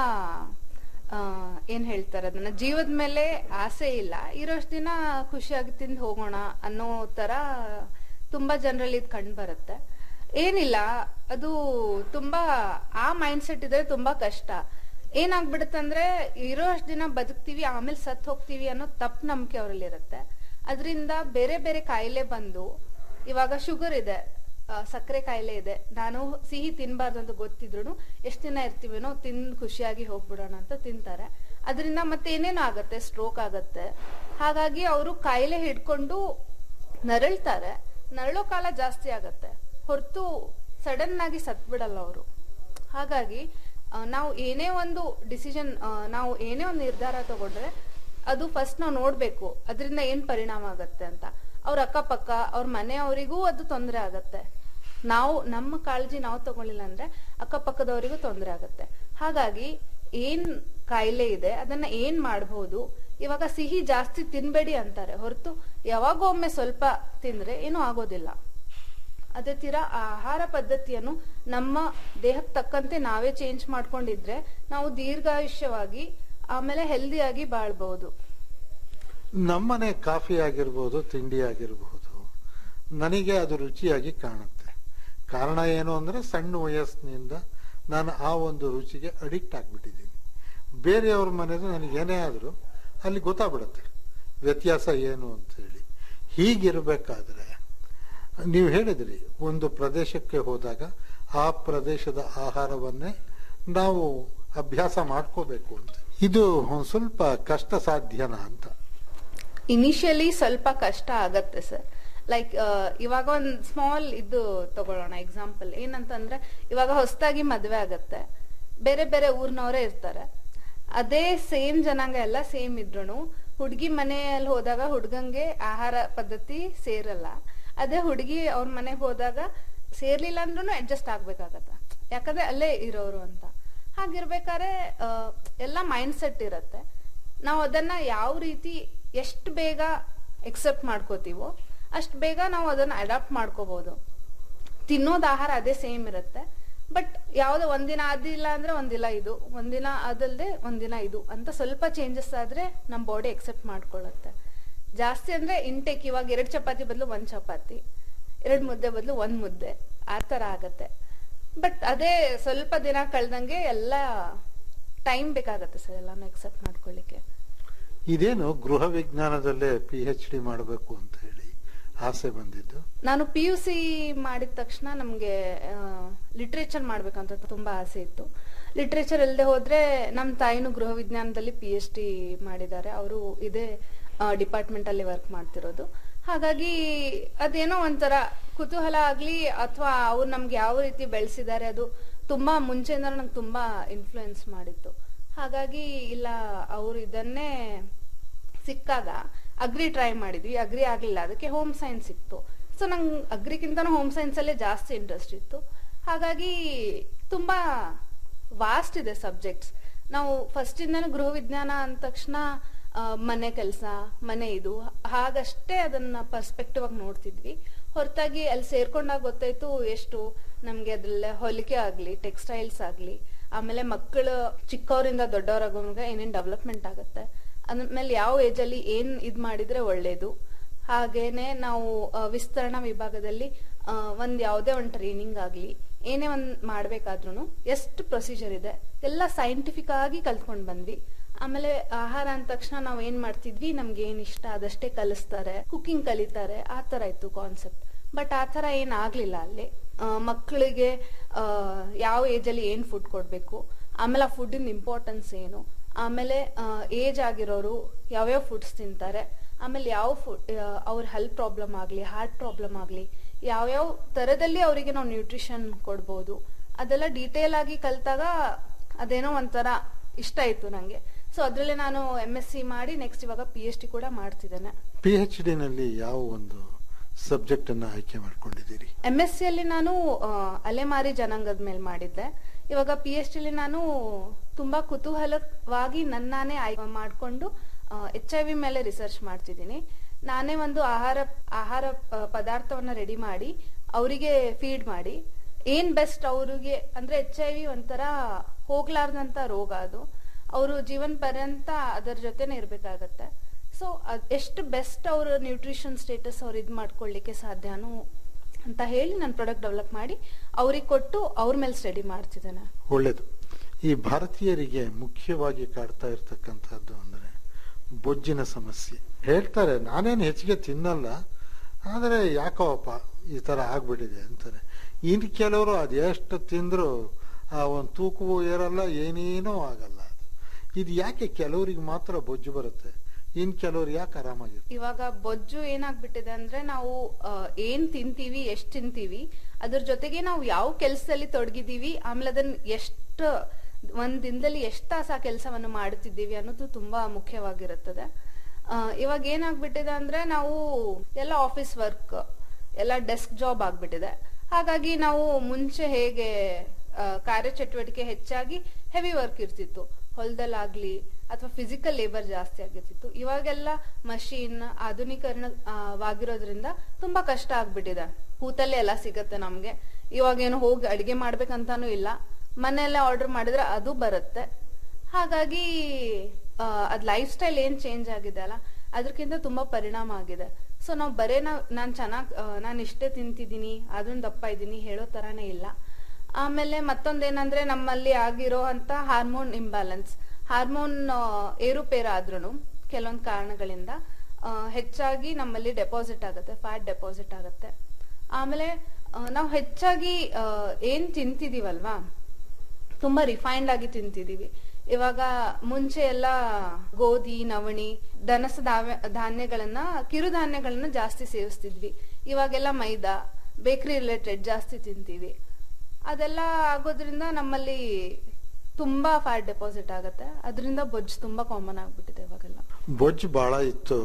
ಆ, ಏನ್ ಹೇಳ್ತಾರೆ ಅದನ್ನ ಜೀವದ ಮೇಲೆ ಆಸೆ ಇಲ್ಲ ಇರೋಷ್ಟು ದಿನ ಖುಷಿಯಾಗಿ ತಿಂದು ಹೋಗೋಣ ಅನ್ನೋ ತರ ತುಂಬಾ ಜನರಲ್ಲಿ ಇದು ಕಂಡು ಬರುತ್ತೆ ಏನಿಲ್ಲ ಅದು ತುಂಬಾ ಆ ಮೈಂಡ್ ಸೆಟ್ ಇದ್ರೆ ತುಂಬಾ ಕಷ್ಟ ಏನಾಗ್ಬಿಡುತ್ತೆ ಅಂದ್ರೆ ಇರೋ ಅಷ್ಟು ದಿನ ಬದುಕ್ತಿವಿ ಆಮೇಲೆ ಸತ್ ಹೋಗ್ತೀವಿ ಅನ್ನೋ ತಪ್ಪು ನಂಬಿಕೆ ಅವರಲ್ಲಿ ಇರುತ್ತೆ ಅದರಿಂದ ಬೇರೆ ಬೇರೆ ಕಾಯಿಲೆ ಬಂದು ಇವಾಗ ಶುಗರ್ ಇದೆ ಆ, ಸಕ್ಕರೆ ಕಾಯಿಲೆ ಇದೆ ನಾನು ಸಿಹಿ ತಿನ್ಬಾರ್ದು ಅಂತ ಗೊತ್ತಿದ್ರು ಎಷ್ಟು ದಿನ ಇರ್ತೀವೇನೋ ತಿಂದು ಖುಷಿಯಾಗಿ ಹೋಗ್ಬಿಡೋಣ ಅಂತ ತಿಂತಾರೆ ಅದರಿಂದ ಮತ್ತೆ ಏನೇನೋ ಆಗತ್ತೆ ಸ್ಟ್ರೋಕ್ ಆಗತ್ತೆ ಹಾಗಾಗಿ ಅವರು ಕಾಯಿಲೆ ಹಿಡ್ಕೊಂಡು ನರಳ್ತಾರೆ ನರಳೋ ಕಾಲ ಜಾಸ್ತಿ ಆಗತ್ತೆ ಹೊರತು ಸಡನ್ ಆಗಿ ಸತ್ ಬಿಡಲ್ಲ ಅವರು ಹಾಗಾಗಿ ಆ, ನಾವು ಏನೇ ಒಂದು ಡಿಸಿಷನ್ ನಾವು ಏನೇ ಒಂದು ನಿರ್ಧಾರ ತಗೊಂಡ್ರೆ ಅದು ಫಸ್ಟ್ ನಾವು ನೋಡ್ಬೇಕು ಅದರಿಂದ ಏನ್ ಪರಿಣಾಮ ಆಗತ್ತೆ ಅಂತ ಅವ್ರ ಅಕ್ಕಪಕ್ಕ ಅವ್ರ ಮನೆಯವರಿಗೂ ಅದು ತೊಂದರೆ ಆಗತ್ತೆ ನಾವು ನಮ್ಮ ಕಾಳಜಿ ನಾವು ತಗೊಳ್ಳಿಲ್ಲ ಅಂದ್ರೆ ಅಕ್ಕಪಕ್ಕದವರಿಗೂ ತೊಂದರೆ ಆಗತ್ತೆ ಹಾಗಾಗಿ ಏನ್ ಕಾಯಿಲೆ ಇದೆ ಅದನ್ನ ಏನ್ ಮಾಡಬಹುದು ಇವಾಗ ಸಿಹಿ ಜಾಸ್ತಿ ತಿನ್ಬೇಡಿ ಅಂತಾರೆ ಹೊರತು ಯಾವಾಗೋ ಒಮ್ಮೆ ಸ್ವಲ್ಪ ತಿಂದ್ರೆ ಏನೂ ಆಗೋದಿಲ್ಲ ಅದೇ ತೀರ ಆ ಆಹಾರ ಪದ್ಧತಿಯನ್ನು ನಮ್ಮ ದೇಹಕ್ಕೆ ತಕ್ಕಂತೆ ನಾವೇ ಚೇಂಜ್ ಮಾಡ್ಕೊಂಡಿದ್ರೆ ನಾವು ದೀರ್ಘಾಯುಷ್ಯವಾಗಿ ಆಮೇಲೆ ಹೆಲ್ದಿಯಾಗಿ ಬಾಳ್ಬಹುದು ನಮ್ಮನೆ ಕಾಫಿ ಆಗಿರ್ಬೋದು ತಿಂಡಿ ಆಗಿರ್ಬೋದು ನನಗೆ ಅದು ರುಚಿಯಾಗಿ ಕಾಣುತ್ತೆ ಕಾರಣ ಏನು ಅಂದ್ರೆ ಸಣ್ಣ ವಯಸ್ಸಿನಿಂದ ನಾನು ಆ ಒಂದು ರುಚಿಗೆ ಅಡಿಕ್ಟ್ ಆಗ್ಬಿಟ್ಟಿದ್ದೀನಿ ಬೇರೆಯವ್ರ ಮನೆದು ನನಗೆ ಏನೇ ಆದರೂ ಅಲ್ಲಿ ಗೊತ್ತಾಗ್ಬಿಡುತ್ತೆ ವ್ಯತ್ಯಾಸ ಏನು ಅಂತ ಹೇಳಿ ಹೀಗಿರಬೇಕಾದ್ರೆ ನೀವು ಹೇಳಿದ್ರಿ ಒಂದು ಪ್ರದೇಶಕ್ಕೆ ಹೋದಾಗ ಆ ಪ್ರದೇಶದ ಆಹಾರವನ್ನೇ ನಾವು ಅಭ್ಯಾಸ ಮಾಡ್ಕೋಬೇಕು ಅಂತ ಇದು ಒಂದ್ ಸ್ವಲ್ಪ ಕಷ್ಟ ಸಾಧ್ಯನಾ ಅಂತ ಇನಿಷಿಯಲಿ ಸ್ವಲ್ಪ ಕಷ್ಟ ಆಗತ್ತೆ ಸರ್ ಲೈಕ್ ಇವಾಗ ಒಂದ್ ಸ್ಮಾಲ್ ಇದು ತಗೊಳ್ಳೋಣ ಎಕ್ಸಾಂಪಲ್ ಏನಂತಂದ್ರೆ ಇವಾಗ ಹೊಸದಾಗಿ ಮದ್ವೆ ಆಗತ್ತೆ ಬೇರೆ ಬೇರೆ ಊರ್ನವರೇ ಇರ್ತಾರೆ ಅದೇ ಸೇಮ್ ಜನಾಂಗ ಎಲ್ಲ ಸೇಮ್ ಇದ್ರು ಹುಡ್ಗಿ ಮನೆಯಲ್ಲಿ ಹೋದಾಗ ಹುಡ್ಗಂಗೆ ಆಹಾರ ಪದ್ಧತಿ ಸೇರಲ್ಲ ಅದೇ ಹುಡುಗಿ ಅವ್ರ ಮನೆಗೆ ಹೋದಾಗ ಸೇರ್ಲಿಲ್ಲ ಅಂದ್ರೂ ಅಡ್ಜಸ್ಟ್ ಆಗ್ಬೇಕಾಗತ್ತ ಯಾಕಂದ್ರೆ ಅಲ್ಲೇ ಇರೋರು ಅಂತ ಹಾಗಿರ್ಬೇಕಾದ್ರೆ ಆ, ಎಲ್ಲ ಮೈಂಡ್ ಸೆಟ್ ಇರತ್ತೆ ನಾವು ಅದನ್ನ ಯಾವ ರೀತಿ ಎಷ್ಟು ಬೇಗ ಎಕ್ಸೆಪ್ಟ್ ಮಾಡ್ಕೋತೀವೋ ಅಷ್ಟು ಬೇಗ ನಾವು ಅದನ್ನ ಅಡಾಪ್ಟ್ ಮಾಡ್ಕೋಬಹುದು ತಿನ್ನೋದು ಆಹಾರ ಅದೇ ಸೇಮ್ ಇರುತ್ತೆ ಬಟ್ ಯಾವ್ದೋ ಒಂದಿನ ಅದಿಲ್ಲ ಅಂದ್ರೆ ಒಂದಿನ ಇದು ಒಂದಿನ ಅದಲ್ದೆ ಒಂದಿನ ಇದು ಅಂತ ಸ್ವಲ್ಪ ಚೇಂಜಸ್ ಆದ್ರೆ ನಮ್ಮ ಬಾಡಿ ಎಕ್ಸೆಪ್ಟ್ ಮಾಡ್ಕೊಳ್ಳುತ್ತೆ ಜಾಸ್ತಿ ಅಂದ್ರೆ ಇಂಟೇಕ್ ಇವಾಗ ಎರಡ್ ಚಪಾತಿ ಬದಲು ಒಂದ್ ಚಪಾತಿ ಎರಡ್ ಮುದ್ದೆ ಬದಲು ಒಂದ್ ಮುದ್ದೆ ಆ ತರ ಆಗತ್ತೆ ಬಟ್ ಅದೇ ಸ್ವಲ್ಪ ದಿನ ಕಳ್ದಂಗೆ ಎಲ್ಲ ಟೈಮ್ ಬೇಕಾಗತ್ತೆ ಸರ್ ಎಲ್ಲಾನು ಎಕ್ಸೆಪ್ಟ್ ಮಾಡ್ಕೊಳ್ಳಿಕ್ಕೆ ಇದೇನು ಗೃಹ ವಿಜ್ಞಾನದಲ್ಲೇ ಪಿ ಎಚ್ ಡಿ ಮಾಡಬೇಕು ಅಂತ ಹೇಳಿ ಆಸೆ ಬಂದಿದ್ದು ನಾನು ಪಿ ಯು ಸಿ ಮಾಡಿದ ತಕ್ಷಣ ನಮಗೆ ಲಿಟ್ರೇಚರ್ ಮಾಡ್ಬೇಕಂತ ತುಂಬಾ ಆಸೆ ಇತ್ತು ಲಿಟ್ರೇಚರ್ ಇಲ್ಲದೆ ಹೋದ್ರೆ ನಮ್ಮ ತಾಯಿನೂ ಗೃಹ ವಿಜ್ಞಾನದಲ್ಲಿ ಪಿ ಎಚ್ ಡಿ ಮಾಡಿದ್ದಾರೆ ಅವರು ಇದೇ ಡಿಪಾರ್ಟ್ಮೆಂಟ್ ಅಲ್ಲಿ ವರ್ಕ್ ಮಾಡ್ತಿರೋದು ಹಾಗಾಗಿ ಅದೇನೋ ಒಂಥರ ಕುತೂಹಲ ಆಗ್ಲಿ ಅಥವಾ ಅವ್ರು ನಮ್ಗೆ ಯಾವ ರೀತಿ ಬೆಳೆಸಿದ್ದಾರೆ ಅದು ತುಂಬಾ ಮುಂಚೆಯಿಂದ ನಂಗೆ ತುಂಬಾ ಇನ್ಫ್ಲುಯೆನ್ಸ್ ಮಾಡಿತ್ತು ಹಾಗಾಗಿ ಇಲ್ಲ ಅವರು ಇದನ್ನೇ ಸಿಕ್ಕಾಗ ಅಗ್ರಿ ಟ್ರೈ ಮಾಡಿದ್ವಿ ಅಗ್ರಿ ಆಗ್ಲಿಲ್ಲ ಅದಕ್ಕೆ ಹೋಮ್ ಸೈನ್ಸ್ ಸಿಕ್ತು ಸೊ ನಂಗೆ ಅಗ್ರಿಗಿಂತನೂ ಹೋಮ್ ಸೈನ್ಸ್ ಅಲ್ಲೇ ಜಾಸ್ತಿ ಇಂಟ್ರೆಸ್ಟ್ ಇತ್ತು ಹಾಗಾಗಿ ತುಂಬಾ ವಾಸ್ಟ್ ಇದೆ ಸಬ್ಜೆಕ್ಟ್ಸ್ ನಾವು ಫಸ್ಟ್ ಇಂದನೂ ಗೃಹ ವಿಜ್ಞಾನ ಅಂದ ತಕ್ಷಣ ಆ, ಮನೆ ಕೆಲಸ ಮನೆ ಇದು ಹಾಗಷ್ಟೇ ಅದನ್ನ ಪರ್ಸ್ಪೆಕ್ಟಿವ್ ಆಗಿ ನೋಡ್ತಿದ್ವಿ ಹೊರತಾಗಿ ಅಲ್ಲಿ ಸೇರ್ಕೊಂಡಾಗ ಗೊತ್ತಾಯ್ತು ಎಷ್ಟು ನಮ್ಗೆ ಅದ್ರಲ್ಲೇ ಹೊಲಿಗೆ ಆಗ್ಲಿ ಟೆಕ್ಸ್ಟೈಲ್ಸ್ ಆಗ್ಲಿ ಆಮೇಲೆ ಮಕ್ಕಳು ಚಿಕ್ಕವರಿಂದ ದೊಡ್ಡವರಾಗೋವಾಗ ಏನೇನ್ ಡೆವಲಪ್ಮೆಂಟ್ ಆಗುತ್ತೆ ಅದ್ಮೇಲೆ ಯಾವ ಏಜ್ ಅಲ್ಲಿ ಏನ್ ಇದ್ ಮಾಡಿದ್ರೆ ಒಳ್ಳೇದು ಹಾಗೇನೆ ನಾವು ಆ, ವಿಸ್ತರಣಾ ವಿಭಾಗದಲ್ಲಿ ಆ, ಒಂದ್ ಯಾವ್ದೇ ಒಂದ್ ಟ್ರೈನಿಂಗ್ ಆಗ್ಲಿ ಏನೇ ಒಂದ್ ಮಾಡ್ಬೇಕಾದ್ರೂ ಎಷ್ಟು ಪ್ರೊಸೀಜರ್ ಇದೆ ಎಲ್ಲ ಸೈಂಟಿಫಿಕ್ ಆಗಿ ಕಲ್ತ್ಕೊಂಡ್ ಬಂದ್ವಿ ಆಮೇಲೆ ಆಹಾರ ಅಂದ ತಕ್ಷಣ ನಾವ್ ಏನ್ ಮಾಡ್ತಿದ್ವಿ ನಮ್ಗೆ ಏನ್ ಇಷ್ಟ ಅದಷ್ಟೇ ಕಲಿಸ್ತಾರೆ ಕುಕಿಂಗ್ ಕಲಿತಾರೆ ಆ ತರ ಇತ್ತು ಕಾನ್ಸೆಪ್ಟ್ ಬಟ್ ಆ ತರ ಏನ್ ಆಗ್ಲಿಲ್ಲ ಅಲ್ಲಿ ಆ, ಮಕ್ಕಳಿಗೆ ಆ, ಯಾವ ಏಜ್ ಅಲ್ಲಿ ಏನ್ ಫುಡ್ ಕೊಡ್ಬೇಕು ಆಮೇಲೆ ಆ ಫುಡ್ಡಿನ ಇಂಪಾರ್ಟೆನ್ಸ್ ಏನು ಆಮೇಲೆ ಏಜ್ ಆಗಿರೋರು ಯಾವ್ಯಾವ ಫುಡ್ಸ್ ತಿಂತಾರೆ ಆಮೇಲೆ ಯಾವ ಫುಡ್ ಅವ್ರ ಹೆಲ್ತ್ ಪ್ರಾಬ್ಲಮ್ ಆಗ್ಲಿ ಹಾರ್ಟ್ ಪ್ರಾಬ್ಲಮ್ ಆಗ್ಲಿ ಯಾವ್ಯಾವ ತರದಲ್ಲಿ ಅವರಿಗೆ ನಾವು ನ್ಯೂಟ್ರಿಷನ್ ಕೊಡ್ಬೋದು ಅದೆಲ್ಲ ಡೀಟೇಲ್ ಆಗಿ ಕಲ್ತಾಗ ಅದೇನೋ ಒಂಥರ ಇಷ್ಟ ಆಯ್ತು ನಂಗೆ ಸೊ ಅದ್ರಲ್ಲಿ ನಾನು ಎಂ ಎಸ್ ಸಿ ಮಾಡಿ ನೆಕ್ಸ್ಟ್ ಇವಾಗ ಪಿ ಎಚ್ ಡಿ ಕೂಡ ಮಾಡ್ತಿದ್ದೇನೆ ಪಿ ಎಚ್ ಡಿ ನಲ್ಲಿ ಯಾವ ಒಂದು ಸಬ್ಜೆಕ್ಟ್ ಅನ್ನ ಆಯ್ಕೆ ಮಾಡ್ಕೊಂಡಿದ್ದೀರಿ ಎಂ ಎಸ್ ಸಿ ಅಲ್ಲಿ ನಾನು ಆ, ಅಲೆಮಾರಿ ಜನಾಂಗದ ಮೇಲೆ ಮಾಡಿದ್ದೆ ಇವಾಗ ಪಿ ಎಚ್ ಡಿಲಿ ನಾನು ತುಂಬಾ ಕುತೂಹಲವಾಗಿ ನನ್ನಾನೇ ಆಯ್ಕೆ ಮಾಡಿಕೊಂಡು ಎಚ್ ಐ ವಿ ಮೇಲೆ ರಿಸರ್ಚ್ ಮಾಡ್ತಿದ್ದೀನಿ ನಾನೇ ಒಂದು ಆಹಾರ ಆಹಾರ ಪ- ಪದಾರ್ಥವನ್ನ ರೆಡಿ ಮಾಡಿ ಅವರಿಗೆ ಫೀಡ್ ಮಾಡಿ ಏನ್ ಬೆಸ್ಟ್ ಅವ್ರಿಗೆ ಅಂದ್ರೆ ಎಚ್ ಐ ವಿ ಒಂಥರ ಹೋಗ್ಲಾರ್ದಂತ ರೋಗ ಅದು ಅವರು ಜೀವನ ಪರ್ಯಂತ ಅದರ ಜೊತೆನೆ ಇರ್ಬೇಕಾಗತ್ತೆ ಸೊ ಎಷ್ಟು ಬೆಸ್ಟ್ ಅವ್ರ ನ್ಯೂಟ್ರಿಷನ್ ಸ್ಟೇಟಸ್ ಅವ್ರು ಇದ್ ಮಾಡ್ಕೊಳ್ಳಿಕ್ಕೆ ಸಾಧ್ಯನೋ ಅಂತ ಹೇಳಿ ನಾನು ಪ್ರಾಡಕ್ಟ್ ಡೆವಲಪ್ ಮಾಡಿ ಅವ್ರಿಗೆ ಕೊಟ್ಟು ಅವ್ರ ಮೇಲೆ ಸ್ಟಡಿ ಮಾಡ್ತಿದ್ದೇನೆ ಒಳ್ಳೇದು ಈ ಭಾರತೀಯರಿಗೆ ಮುಖ್ಯವಾಗಿ ಕಾಡ್ತಾ ಇರ್ತಕ್ಕಂಥದ್ದು ಅಂದ್ರೆ ಬೊಜ್ಜಿನ ಸಮಸ್ಯೆ ಹೇಳ್ತಾರೆ ನಾನೇನು ಹೆಚ್ಚಿಗೆ ತಿನ್ನಲ್ಲ ಆದರೆ ಯಾಕೋಪ್ಪ ಈ ಥರ ಆಗ್ಬಿಟ್ಟಿದೆ ಅಂತಾರೆ ಇನ್ನು ಕೆಲವರು ಅದೆಷ್ಟು ತಿಂದರೂ ಆ ಒಂದು ತೂಕವೂ ಏರಲ್ಲ ಏನೇನೂ ಆಗಲ್ಲ ಅದು ಇದು ಯಾಕೆ ಕೆಲವರಿಗೆ ಮಾತ್ರ ಬೊಜ್ಜು ಬರುತ್ತೆ ಇನ್ನು ಕೆಲವ್ರು ಯಾಕೆ ಆರಾಮಾಗಿರ್ತಾರೆ ಇವಾಗ ಬೊಜ್ಜು ಏನಾಗ್ಬಿಟ್ಟಿದೆ ಅಂದ್ರೆ ನಾವು ಆ, ಏನ್ ತಿಂತೀವಿ ಎಷ್ಟ್ ತಿಂತೀವಿ ಅದ್ರ ಜೊತೆಗೆ ನಾವು ಯಾವ ಕೆಲಸದಲ್ಲಿ ತೊಡಗಿದೀವಿ ಆಮೇಲೆ ಅದನ್ನ ಎಷ್ಟು ಒಂದ್ ದಿನದಲ್ಲಿ ಎಷ್ಟ್ ತಾಸ ಆ ಕೆಲಸವನ್ನು ಮಾಡುತ್ತಿದ್ದೀವಿ ಅನ್ನೋದು ತುಂಬಾ ಮುಖ್ಯವಾಗಿರುತ್ತದೆ ಆ, ಇವಾಗ ಏನಾಗ್ಬಿಟ್ಟಿದೆ ಅಂದ್ರೆ ನಾವು ಎಲ್ಲ ಆಫೀಸ್ ವರ್ಕ್ ಎಲ್ಲ ಡೆಸ್ಕ್ ಜಾಬ್ ಆಗ್ಬಿಟ್ಟಿದೆ ಹಾಗಾಗಿ ನಾವು ಮುಂಚೆ ಹೇಗೆ ಆ, ಕಾರ್ಯಚಟುವಟಿಕೆ ಹೆಚ್ಚಾಗಿ ಹೆವಿ ವರ್ಕ್ ಇರ್ತಿತ್ತು ಹೊಲದಲ್ಲಾಗ್ಲಿ ಅಥವಾ ಫಿಸಿಕಲ್ ಲೇಬರ್ ಜಾಸ್ತಿ ಆಗಿರ್ತಿತ್ತು ಇವಾಗೆಲ್ಲ ಮಷೀನ್ ಆಧುನೀಕರಣ ಆ, ವಾಗಿರೋದ್ರಿಂದ ತುಂಬಾ ಕಷ್ಟ ಆಗ್ಬಿಟ್ಟಿದೆ ಕೂತಲ್ಲೇ ಎಲ್ಲ ಸಿಗತ್ತೆ ನಮ್ಗೆ ಇವಾಗ ಏನು ಹೋಗಿ ಅಡಿಗೆ ಮಾಡ್ಬೇಕಂತಾನು ಇಲ್ಲ ಮನೆಯಲ್ಲೇ ಆರ್ಡರ್ ಮಾಡಿದ್ರೆ ಅದು ಬರುತ್ತೆ ಹಾಗಾಗಿ ಆ, ಅದ್ ಲೈಫ್ ಸ್ಟೈಲ್ ಏನ್ ಚೇಂಜ್ ಆಗಿದೆ ಅಲ್ಲ ಅದಕ್ಕಿಂತ ತುಂಬಾ ಪರಿಣಾಮ ಆಗಿದೆ ಸೊ ನಾವು ಬರೇ ನಾವ್ ನಾನ್ ಚೆನ್ನಾಗ್ ನಾನು ಇಷ್ಟೇ ತಿಂತಿದ್ದೀನಿ ಅದನ್ನ ದಪ್ಪ ಇದ್ದೀನಿ ಹೇಳೋ ತರಾನೇ ಇಲ್ಲ ಆಮೇಲೆ ಮತ್ತೊಂದೇನಂದ್ರೆ ನಮ್ಮಲ್ಲಿ ಆಗಿರೋ ಅಂತ ಹಾರ್ಮೋನ್ ಇಂಬ್ಯಾಲೆನ್ಸ್ ಹಾರ್ಮೋನ್ ಏರುಪೇರು ಆದ್ರೂ ಕೆಲವೊಂದು ಕಾರಣಗಳಿಂದ ಆ, ಹೆಚ್ಚಾಗಿ ನಮ್ಮಲ್ಲಿ ಡೆಪಾಸಿಟ್ ಆಗುತ್ತೆ ಫ್ಯಾಟ್ ಡೆಪಾಸಿಟ್ ಆಗುತ್ತೆ ಆಮೇಲೆ ನಾವು ಹೆಚ್ಚಾಗಿ ಆ, ಏನ್ ತಿಂತಿದೀವಲ್ವಾ ತುಂಬಾ ರಿಫೈನ್ಡ್ ಆಗಿ ತಿಂತಿದೀವಿ ಇವಾಗ ಮುಂಚೆ ಎಲ್ಲ ಗೋಧಿ ನವಣಿ ದನಸ ಧಾನ್ಯ ಧಾನ್ಯಗಳನ್ನ ಕಿರುಧಾನ್ಯಗಳನ್ನ ಜಾಸ್ತಿ ಸೇವಿಸ್ತಿದ್ವಿ ಇವಾಗೆಲ್ಲ ಮೈದಾ ಬೇಕರಿ ರಿಲೇಟೆಡ್ ಜಾಸ್ತಿ ತಿಂತೀವಿ ಅದೆಲ್ಲ ಆಗೋದ್ರಿಂದ ನಮ್ಮಲ್ಲಿ ತುಂಬಾ ಫ್ಯಾಟ್ ಡೆಪಾಸಿಟ್ ಆಗುತ್ತೆ ಅದರಿಂದ ಬೊಜ್ಜು ತುಂಬಾ ಕಾಮನ್ ಆಗ್ಬಿಟ್ಟಿದೆ ಇವಾಗೆಲ್ಲ ಬೊಜ್ಜು ಭಾಳ ಇತ್ತು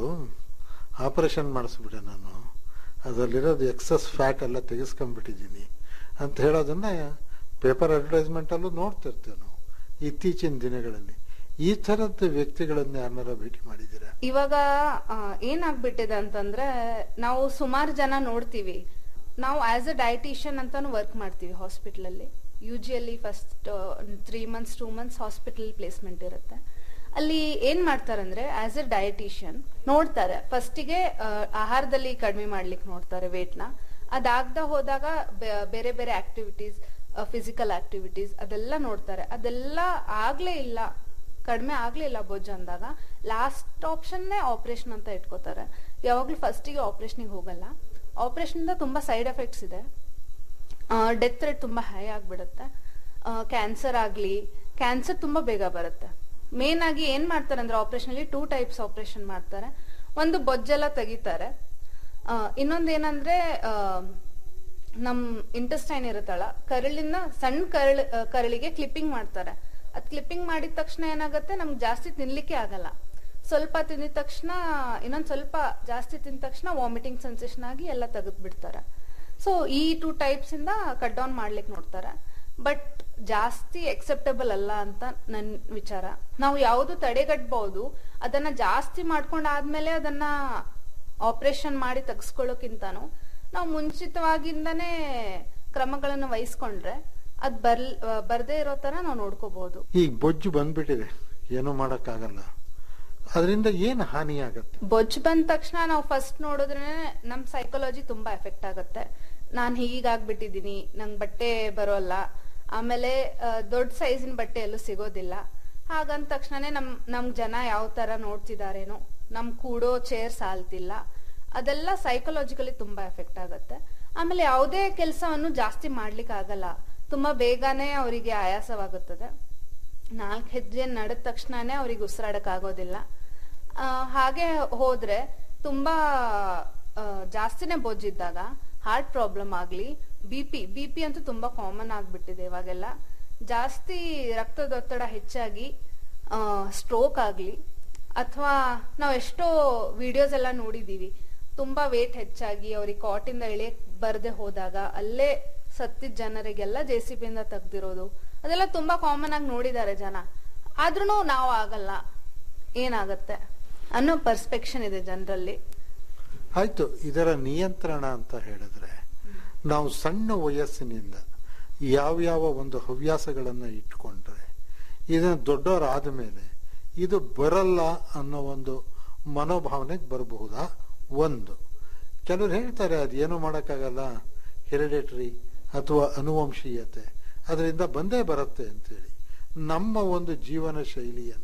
ಆಪರೇಷನ್ ಮಾಡಿಸ್ಬಿಟ್ಟೆ ನಾನು ಅದರಲ್ಲಿರೋದು ಎಕ್ಸಸ್ ಫ್ಯಾಟ್ ಎಲ್ಲ ತೆಗೆಸ್ಕೊಂಡ್ಬಿಟ್ಟಿದ್ದೀನಿ ಅಂತ ಹೇಳೋದನ್ನ ಪೇಪರ್ ಅಡ್ವರ್ಟೈಸ್ಮೆಂಟಲ್ಲೂ ನೋಡ್ತಿರ್ತೇವೆ ನಾವು ಇತ್ತೀಚಿನ ದಿನಗಳಲ್ಲಿ ಈ ಥರದ ವ್ಯಕ್ತಿಗಳನ್ನ ಯಾರನ್ನಾರ ಭೇಟಿ ಮಾಡಿದ್ದೀರಾ ಇವಾಗ ಆ, ಏನಾಗ್ಬಿಟ್ಟಿದೆ ಅಂತಂದ್ರೆ ನಾವು ಸುಮಾರು ಜನ ನೋಡ್ತೀವಿ ನಾವು ಆಸ್ ಅ ಡಯಟಿಷಿಯನ್ ಅಂತಾನು ವರ್ಕ್ ಮಾಡ್ತೀವಿ ಹಾಸ್ಪಿಟಲ್ ಅಲ್ಲಿ usually first three months two months hospital placement ಇರುತ್ತೆ ಅಲ್ಲಿ ಏನ್ ಮಾಡ್ತಾರಂದ್ರೆ ಆಸ್ ಎ ಡಯಟಿಷಿಯನ್ ನೋಡ್ತಾರೆ ಫಸ್ಟಿಗೆ ಆಹಾರದಲ್ಲಿ ಕಡಿಮೆ ಮಾಡ್ಲಿಕ್ಕೆ ನೋಡ್ತಾರೆ ವೇಟ್ನ ಅದಾಗ್ದ ಹೋದಾಗ ಬೆ- ಬೇರೆ ಬೇರೆ ಆಕ್ಟಿವಿಟೀಸ್ ಫಿಸಿಕಲ್ ಆಕ್ಟಿವಿಟೀಸ್ ಅದೆಲ್ಲ ನೋಡ್ತಾರೆ ಅದೆಲ್ಲ ಆಗ್ಲೇ ಇಲ್ಲ ಕಡಿಮೆ ಆಗ್ಲಿಲ್ಲ ಬೊಜ್ಜು ಅಂದಾಗ ಲಾಸ್ಟ್ ಆಪ್ಷನ್ನೇ ಆಪರೇಷನ್ ಅಂತ ಇಟ್ಕೋತಾರೆ ಯಾವಾಗ್ಲೂ ಫಸ್ಟಿಗೆ ಆಪರೇಷನ್ಗೆ ಹೋಗಲ್ಲ ಆಪರೇಷನ್ ಇಂದ ತುಂಬಾ ಸೈಡ್ ಎಫೆಕ್ಟ್ಸ್ ಇದೆ ಡೆತ್ ರೇಟ್ ತುಂಬಾ ಹೈ ಆಗ್ಬಿಡುತ್ತೆ ಕ್ಯಾನ್ಸರ್ ಆಗ್ಲಿ ಕ್ಯಾನ್ಸರ್ ತುಂಬಾ ಬೇಗ ಬರುತ್ತೆ ಮೇನ್ ಆಗಿ ಏನ್ ಮಾಡ್ತಾರೆ ಅಂದ್ರೆ ಆಪರೇಷನ್ ಅಲ್ಲಿ ಟೂ ಟೈಪ್ಸ್ ಆಪರೇಷನ್ ಮಾಡ್ತಾರೆ ಒಂದು ಬೊಜ್ಜೆಲ್ಲ ತೆಗಿತಾರೆ ಆ, ಇನ್ನೊಂದ್ ಏನಂದ್ರೆ ಆ, ನಮ್ ಇಂಟೆಸ್ಟೈನ್ ಇರುತ್ತಲ್ಲ ಕರಳಿನ ಸಣ್ಣ ಕರಳ ಆ, ಕರಳಿಗೆ ಕ್ಲಿಪ್ಪಿಂಗ್ ಮಾಡ್ತಾರೆ ಅದ್ ಕ್ಲಿಪ್ಪಿಂಗ್ ಮಾಡಿದ ತಕ್ಷಣ ಏನಾಗುತ್ತೆ ನಮ್ಗೆ ಜಾಸ್ತಿ ತಿನ್ಲಿಕ್ಕೆ ಆಗಲ್ಲ ಸ್ವಲ್ಪ ತಿಂದಿದ ತಕ್ಷಣ ಇನ್ನೊಂದ್ ಸ್ವಲ್ಪ ಜಾಸ್ತಿ ತಿಂದ ತಕ್ಷಣ ವಾಮಿಟಿಂಗ್ ಸೆನ್ಸೇಷನ್ ಆಗಿ ಎಲ್ಲ ತೆಗೆದು ಬಿಡ್ತಾರೆ ಸೊ ಈ ಟೂ ಟೈಪ್ಸ್ ಇಂದ ಕಟ್ ಡೌನ್ ಮಾಡ್ಲಿಕ್ಕೆ ನೋಡ್ತಾರೆ ಬಟ್ ಜಾಸ್ತಿ ಎಕ್ಸೆಪ್ಟಬಲ್ ಅಲ್ಲ ಅಂತ ನನ್ ವಿಚಾರ ನಾವು ಯಾವುದು ತಡೆಗಟ್ಟಬಹುದು ಅದನ್ನ ಜಾಸ್ತಿ ಮಾಡ್ಕೊಂಡಾದ್ಮೇಲೆ ಅದನ್ನ ಆಪರೇಷನ್ ಮಾಡಿ ತೆಗೆಸ್ಕೊಳ್ಳೋಕ್ಕಿಂತಾನು ನಾವು ಮುಂಚಿತವಾಗಿಂದನೇ ಕ್ರಮಗಳನ್ನು ವಹಿಸ್ಕೊಂಡ್ರೆ ಅದ್ ಬರ್ ಬರ್ದೇ ಇರೋ ತರ ನಾವು ನೋಡ್ಕೋಬಹುದು ಈಗ ಬೊಜ್ಜು ಬಂದ್ಬಿಟ್ಟಿದೆ ಏನೂ ಮಾಡೋಕ್ಕಾಗಲ್ಲ ಅದರಿಂದ ಏನು ಹಾನಿ ಆಗತ್ತೆ ಬೊಜ್ಜು ಬಂದ ತಕ್ಷಣ ನಾವು ಫಸ್ಟ್ ನೋಡಿದ್ರೆ ನಮ್ ಸೈಕಾಲಜಿ ತುಂಬಾ ಎಫೆಕ್ಟ್ ಆಗುತ್ತೆ ನಾನ್ ಹೀಗಾಗ್ಬಿಟ್ಟಿದೀನಿ ನಂಗ್ ಬಟ್ಟೆ ಬರೋಲ್ಲ ಆಮೇಲೆ ಆ, ದೊಡ್ಡ ಸೈಜಿನ ಬಟ್ಟೆ ಎಲ್ಲೂ ಸಿಗೋದಿಲ್ಲ ಹಾಗಂದ ತಕ್ಷಣನೇ ನಮ್ ನಮ್ ಜನ ಯಾವ ತರ ನೋಡ್ತಿದಾರೇನೋ ನಮ್ ಕೂಡೋ ಚೇರ್ ಸಾಲ್ತಿಲ್ಲ ಅದೆಲ್ಲ ಸೈಕಲಾಜಿಕಲಿ ತುಂಬಾ ಎಫೆಕ್ಟ್ ಆಗುತ್ತೆ ಆಮೇಲೆ ಯಾವುದೇ ಕೆಲಸವನ್ನು ಜಾಸ್ತಿ ಮಾಡ್ಲಿಕ್ಕೆ ಆಗಲ್ಲ ತುಂಬಾ ಬೇಗನೆ ಅವರಿಗೆ ಆಯಾಸವಾಗುತ್ತದೆ ನಾಲ್ಕು ಹೆಜ್ಜೆ ನಡೆದ ತಕ್ಷಣನೇ ಅವ್ರಿಗೆ ಉಸಿರಾಡಕ್ ಆಗೋದಿಲ್ಲ ಆ, ಹಾಗೆ ಹೋದ್ರೆ ತುಂಬಾ ಆ, ಜಾಸ್ತಿನೇ ಬೊಜ್ಜಿದ್ದಾಗ ಹಾರ್ಟ್ ಪ್ರಾಬ್ಲಮ್ ಆಗ್ಲಿ ಬಿ ಪಿ ಬಿ ಪಿ ಅಂತೂ ತುಂಬಾ ಕಾಮನ್ ಆಗ್ಬಿಟ್ಟಿದೆ ಇವಾಗೆಲ್ಲ ಜಾಸ್ತಿ ರಕ್ತದೊತ್ತಡ ಹೆಚ್ಚಾಗಿ ಸ್ಟ್ರೋಕ್ ಆಗ್ಲಿ ಅಥವಾ ನಾವು ಎಷ್ಟೋ ವಿಡಿಯೋಸ್ ಎಲ್ಲ ನೋಡಿದೀವಿ ತುಂಬಾ ವೇಟ್ ಹೆಚ್ಚಾಗಿ ಅವ್ರಿಗೆ ಕಾಟಿಂದ ಇಳಿಯಕ್ ಬರ್ದೆ ಹೋದಾಗ ಅಲ್ಲೇ ಸತ್ತಿದ ಜನರಿಗೆಲ್ಲ ಜೆ ಸಿ ಬಿಯಿಂದ ತೆಗ್ದಿರೋದು ಅದೆಲ್ಲ ತುಂಬಾ ಕಾಮನ್ ಆಗಿ ನೋಡಿದ್ದಾರೆ ಜನ ಆದ್ರೂ ನಾವು ಆಗಲ್ಲ ಏನಾಗತ್ತೆ ಅನ್ನೋ ಪರ್ಸ್ಪೆಕ್ಷನ್ ಇದೆ ಜನರಲ್ಲಿ ಆಯ್ತು ಇದರ ನಿಯಂತ್ರಣ ಅಂತ ಹೇಳಿದ್ರೆ ನಾವು ಸಣ್ಣ ವಯಸ್ಸಿನಿಂದ ಯಾವ್ಯಾವ ಒಂದು ಹವ್ಯಾಸಗಳನ್ನ ಇಟ್ಕೊಂಡ್ರೆ ಇದನ್ನ ದೊಡ್ಡವರಾದ ಮೇಲೆ ಇದು ಬರಲ್ಲ ಅನ್ನೋ ಒಂದು ಮನೋಭಾವನೆಗೆ ಬರಬಹುದಾ ಒಂದು ಕೆಲವರು ಹೇಳ್ತಾರೆ ಅದೇನು ಮಾಡೋಕ್ಕಾಗಲ್ಲ ಹೆರಿಡೇಟರಿ ಅಥವಾ ಅನುವಂಶೀಯತೆ ಅದರಿಂದ ಬಂದೇ ಬರುತ್ತೆ ಅಂತೇಳಿ ನಮ್ಮ ಒಂದು ಜೀವನ ಶೈಲಿಯನ್ನ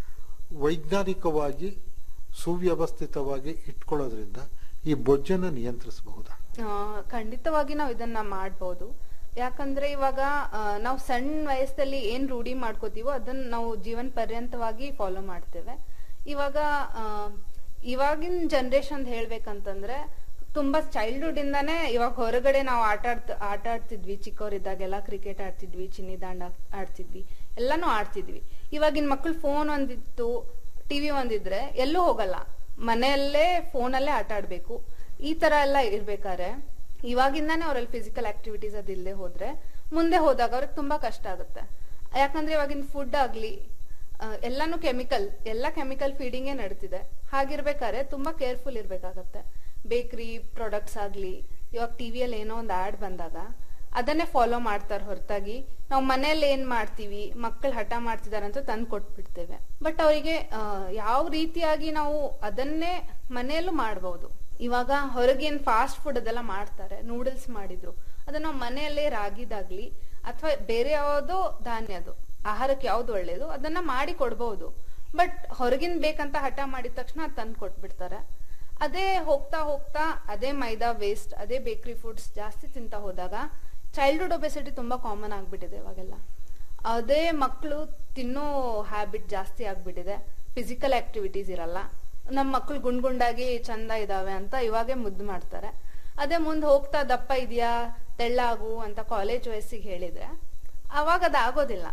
ವೈಜ್ಞಾನಿಕವಾಗಿ ಸುವ್ಯವಸ್ಥಿತವಾಗಿ ಇಟ್ಕೊಳ್ಳೋದ್ರಿಂದ ಈ ಬೊಜ್ಜನ್ನು ನಿಯಂತ್ರಿಸಬಹುದಾ ಆ, ಖಂಡಿತವಾಗಿ ನಾವು ಇದನ್ನ ಮಾಡ್ಬೋದು ಯಾಕಂದ್ರೆ ಇವಾಗ ನಾವು ಸಣ್ಣ ವಯಸ್ಸಲ್ಲಿ ಏನ್ ರೂಢಿ ಮಾಡ್ಕೋತೀವೋ ಅದನ್ನ ನಾವು ಜೀವನ ಪರ್ಯಂತವಾಗಿ ಫಾಲೋ ಮಾಡ್ತೇವೆ ಇವಾಗ ಆ, ಇವಾಗಿನ ಜನರೇಷನ್ ಹೇಳ್ಬೇಕಂತಂದ್ರೆ ತುಂಬಾ ಚೈಲ್ಡ್ಹುಡ್ ಇಂದಾನೇ ಇವಾಗ ಹೊರಗಡೆ ನಾವು ಆಟ ಆಡ್ತ ಆಟ ಆಡ್ತಿದ್ವಿ ಚಿಕ್ಕವರಿದ್ದಾಗೆಲ್ಲ ಕ್ರಿಕೆಟ್ ಆಡ್ತಿದ್ವಿ ಚಿನ್ನಿ ದಾಂಡ ಆಡ್ತಿದ್ವಿ ಎಲ್ಲಾನು ಆಡ್ತಿದ್ವಿ ಇವಾಗಿನ ಮಕ್ಳು ಫೋನ್ ಒಂದಿತ್ತು ಟಿವಿ ಒಂದಿದ್ರೆ ಎಲ್ಲೂ ಹೋಗಲ್ಲ ಮನೆಯಲ್ಲೇ ಫೋನಲ್ಲೇ ಆಟ ಆಡ್ಬೇಕು ಈ ತರ ಎಲ್ಲ ಇರ್ಬೇಕಾದ್ರೆ ಇವಾಗಿಂದಾನೇ ಅವರಲ್ಲಿ ಫಿಸಿಕಲ್ ಆಕ್ಟಿವಿಟೀಸ್ ಅದಿಲ್ಲದೆ ಹೋದ್ರೆ ಮುಂದೆ ಹೋದಾಗ ಅವ್ರಿಗೆ ತುಂಬಾ ಕಷ್ಟ ಆಗುತ್ತೆ ಯಾಕಂದ್ರೆ ಇವಾಗಿನ ಫುಡ್ ಆಗ್ಲಿ ಆ, ಎಲ್ಲಾನು ಕೆಮಿಕಲ್ ಎಲ್ಲ ಕೆಮಿಕಲ್ ಫೀಡಿಂಗೇ ನಡೀತಿದೆ ಹಾಗಿರ್ಬೇಕಾದ್ರೆ ತುಂಬಾ ಕೇರ್ಫುಲ್ ಇರ್ಬೇಕಾಗತ್ತೆ ಬೇಕರಿ ಪ್ರಾಡಕ್ಟ್ಸ್ ಆಗ್ಲಿ ಇವಾಗ ಟಿವಿಯಲ್ಲಿ ಏನೋ ಒಂದು ಆಡ್ ಬಂದಾಗ ಅದನ್ನೇ ಫಾಲೋ ಮಾಡ್ತಾರೆ ಹೊರತಾಗಿ ನಾವು ಮನೆಯಲ್ಲಿ ಏನ್ ಮಾಡ್ತೀವಿ ಮಕ್ಕಳು ಹಠ ಮಾಡ್ತಿದಾರೆ ಅಂತ ತಂದು ಕೊಟ್ಬಿಡ್ತೇವೆ ಬಟ್ ಅವರಿಗೆ ಯಾವ ರೀತಿಯಾಗಿ ನಾವು ಅದನ್ನೇ ಮನೆಯಲ್ಲೂ ಮಾಡಬಹುದು ಇವಾಗ ಹೊರಗೇನ್ ಫಾಸ್ಟ್ ಫುಡ್ ಅದೆಲ್ಲ ಮಾಡ್ತಾರೆ ನೂಡಲ್ಸ್ ಮಾಡಿದ್ರು ಅದನ್ನ ನಾವು ಮನೆಯಲ್ಲೇ ರಾಗಿದಾಗ್ಲಿ ಅಥವಾ ಬೇರೆ ಯಾವುದೋ ಧಾನ್ಯದು ಆಹಾರಕ್ಕೆ ಯಾವ್ದು ಒಳ್ಳೇದು ಅದನ್ನ ಮಾಡಿ ಕೊಡ್ಬಹುದು ಬಟ್ ಹೊರಗಿನ ಬೇಕಂತ ಹಠ ಮಾಡಿದ ತಕ್ಷಣ ತಂದು ಕೊಟ್ಬಿಡ್ತಾರೆ ಅದೇ ಹೋಗ್ತಾ ಹೋಗ್ತಾ ಅದೇ ಮೈದಾ ವೇಸ್ಟ್ ಅದೇ ಬೇಕರಿ ಫುಡ್ಸ್ ಜಾಸ್ತಿ ತಿಂತ ಹೋದಾಗ ಚೈಲ್ಡ್ಹುಡ್ ಒಬೆಸಿಟಿ ತುಂಬಾ ಕಾಮನ್ ಆಗ್ಬಿಟ್ಟಿದೆ ಇವಾಗೆಲ್ಲ ಅದೇ ಮಕ್ಕಳು ತಿನ್ನೋ ಹ್ಯಾಬಿಟ್ ಜಾಸ್ತಿ ಆಗ್ಬಿಟ್ಟಿದೆ ಫಿಸಿಕಲ್ ಆಕ್ಟಿವಿಟೀಸ್ ಇರಲ್ಲ ನಮ್ಮ ಮಕ್ಕಳು ಗುಂಡ್ ಗುಂಡಾಗಿ ಚಂದ ಇದಾವೆ ಅಂತ ಇವಾಗೆ ಮುದ್ದು ಮಾಡ್ತಾರೆ ಅದೇ ಮುಂದೆ ಹೋಗ್ತಾ ದಪ್ಪ ಇದೆಯಾ ತೆಳ್ಳಾಗು ಅಂತ ಕಾಲೇಜ್ ವಯಸ್ಸಿಗೆ ಹೇಳಿದ್ರೆ ಅವಾಗ ಅದು ಆಗೋದಿಲ್ಲ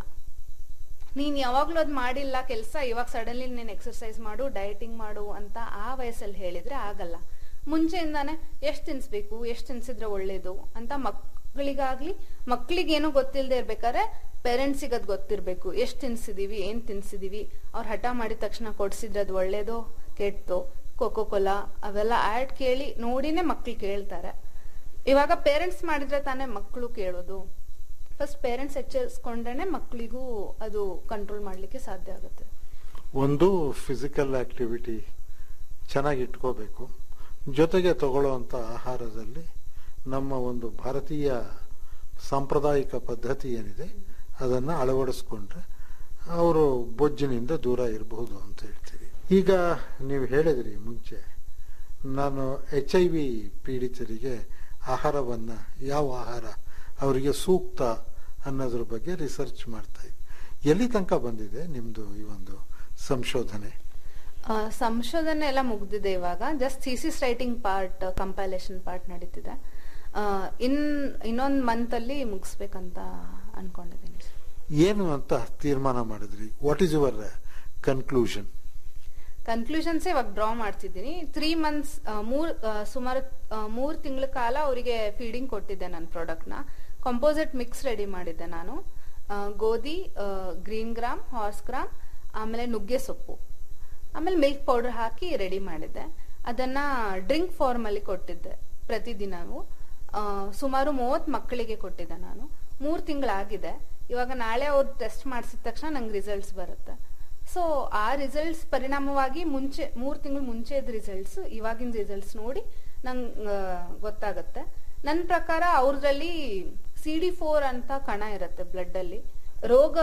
ನೀನ್ ಯಾವಾಗ್ಲೂ ಅದ್ ಮಾಡಿಲ್ಲ ಕೆಲಸ ಇವಾಗ ಸಡನ್ಲಿ ನೀನ್ ಎಕ್ಸರ್ಸೈಸ್ ಮಾಡು ಡಯಟಿಂಗ್ ಮಾಡು ಅಂತ ಆ ವಯಸ್ಸಲ್ಲಿ ಹೇಳಿದ್ರೆ ಆಗಲ್ಲ ಮುಂಚೆಯಿಂದಾನೆ ಎಷ್ಟ್ ತಿನ್ಸ್ಬೇಕು ಎಷ್ಟ್ ತಿನ್ಸಿದ್ರೆ ಒಳ್ಳೇದು ಅಂತ ಮಕ್ಕಳಿಗಾಗ್ಲಿ ಮಕ್ಳಿಗೇನು ಗೊತ್ತಿಲ್ಲದೆ ಇರ್ಬೇಕಾದ್ರೆ ಪೇರೆಂಟ್ಸಿಗೆ ಅದ್ ಗೊತ್ತಿರ್ಬೇಕು ಎಷ್ಟ್ ತಿನ್ಸಿದೀವಿ ಏನ್ ತಿನ್ಸಿದೀವಿ ಅವ್ರು ಹಠ ಮಾಡಿದ ತಕ್ಷಣ ಕೊಡ್ಸಿದ್ರೆ ಅದು ಒಳ್ಳೇದೋ ಕೆಟ್ಟೋ ಕೋಕೋ ಕೋಲಾ ಅವೆಲ್ಲ ಆಡ್ ಕೇಳಿ ನೋಡಿನೇ ಮಕ್ಳು ಕೇಳ್ತಾರೆ ಇವಾಗ ಪೇರೆಂಟ್ಸ್ ಮಾಡಿದ್ರೆ ತಾನೇ ಮಕ್ಕಳು ಕೇಳೋದು ಫಸ್ಟ್ ಪೇರೆಂಟ್ಸ್ ಎಚ್ಚರಿಸ್ಕೊಂಡ್ರೇನೆ ಮಕ್ಕಳಿಗೂ ಅದು ಕಂಟ್ರೋಲ್ ಮಾಡ್ಲಿಕ್ಕೆ ಸಾಧ್ಯ ಆಗುತ್ತೆ ಒಂದು ಫಿಸಿಕಲ್ ಆಕ್ಟಿವಿಟಿ ಚೆನ್ನಾಗಿ ಇಟ್ಕೋಬೇಕು ಜೊತೆಗೆ ತಗೊಳ್ಳುವಂಥ ಆಹಾರದಲ್ಲಿ ನಮ್ಮ ಒಂದು ಭಾರತೀಯ ಸಾಂಪ್ರದಾಯಿಕ ಪದ್ಧತಿ ಏನಿದೆ ಅದನ್ನು ಅಳವಡಿಸ್ಕೊಂಡ್ರೆ ಅವರು ಬೊಜ್ಜಿನಿಂದ ದೂರ ಇರಬಹುದು ಅಂತ ಹೇಳ್ತೀವಿ ಈಗ ನೀವು ಹೇಳಿದ್ರಿ ಮುಂಚೆ ನಾನು ಎಚ್ ಐ ವಿ ಪೀಡಿತರಿಗೆ ಆಹಾರವನ್ನು ಯಾವ ಆಹಾರ ಅವರಿಗೆ ಸೂಕ್ತ ಅನ್ನೋದ್ರ ಬಗ್ಗೆ ರಿಸರ್ಚ್ ಮಾಡ್ತಾ ಇದ್ವಿ ಎಲ್ಲಿ ತನಕ ಬಂದಿದೆ ನಿಮ್ಮದು ಈ ಒಂದು ಸಂಶೋಧನೆ ಆ, ಸಂಶೋಧನೆ ಎಲ್ಲ ಮುಗ್ದಿದೆ ಇವಾಗ just thesis writing part compilation part ನಡೀತಿದೆ ಆ, ಇನ್ ಇನ್ನೊಂದ್ ಮಂತ್ ಅಲ್ಲಿ ಮುಗಿಸ್ಬೇಕಂತ ಅನ್ಕೊಂಡಿದ್ದೀನಿ ಏನು ಅಂತ ತೀರ್ಮಾನ ಮಾಡಿದ್ರಿ what is your conclusion conclusions ಇವಾಗ ಡ್ರಾ ಮಾಡ್ತಿದ್ದೀನಿ ತ್ರೀ ಮಂತ್ಸ್ ಮೂರ್ ಆ, ಸುಮಾರು ಆ, ಮೂರ್ ತಿಂಗಳ ಕಾಲ ಅವರಿಗೆ ಫೀಡಿಂಗ್ ಕೊಟ್ಟಿದ್ದೆ ನನ್ನ ಪ್ರಾಡಕ್ಟ್ನ ಕಂಪೋಸಿಟ್ ಮಿಕ್ಸ್ ರೆಡಿ ಮಾಡಿದ್ದೆ ನಾನು ಆ, ಗೋಧಿ ಗ್ರೀನ್ ಗ್ರಾಮ್ ಹಾರ್ಸ್ ಗ್ರಾಮ್ ಆಮೇಲೆ ನುಗ್ಗೆ ಸೊಪ್ಪು ಆಮೇಲೆ ಮಿಲ್ಕ್ ಪೌಡರ್ ಹಾಕಿ ರೆಡಿ ಮಾಡಿದ್ದೆ ಅದನ್ನ ಡ್ರಿಂಕ್ ಫಾರ್ಮ್ ಅಲ್ಲಿ ಕೊಟ್ಟಿದ್ದೆ ಪ್ರತಿದಿನವೂ ಆ, ಸುಮಾರು ಮೂವತ್ ಮಕ್ಕಳಿಗೆ ಕೊಟ್ಟಿದ್ದೆ ನಾನು ಮೂರ್ ತಿಂಗಳಾಗಿದೆ ಇವಾಗ ನಾಳೆ ಅವ್ರು ಟೆಸ್ಟ್ ಮಾಡಿಸಿದ ತಕ್ಷಣ ನಂಗೆ ರಿಸಲ್ಟ್ಸ್ ಬರುತ್ತೆ ಸೊ ಆ ರಿಸಲ್ಟ್ಸ್ ಪರಿಣಾಮವಾಗಿ ಮುಂಚೆ ಮೂರ್ ತಿಂಗಳು ಮುಂಚೆದ ರಿಸಲ್ಟ್ಸ್ ಇವಾಗಿನ ರಿಸಲ್ಟ್ಸ್ ನೋಡಿ ನಂಗೆ ಗೊತ್ತಾಗತ್ತೆ ನನ್ನ ಪ್ರಕಾರ ಅವ್ರದ್ರಲ್ಲಿ ಸಿ ಡಿ ಫೋರ್ ಅಂತ ಕಣ ಇರುತ್ತೆ ಬ್ಲಡ್ ಅಲ್ಲಿ ರೋಗ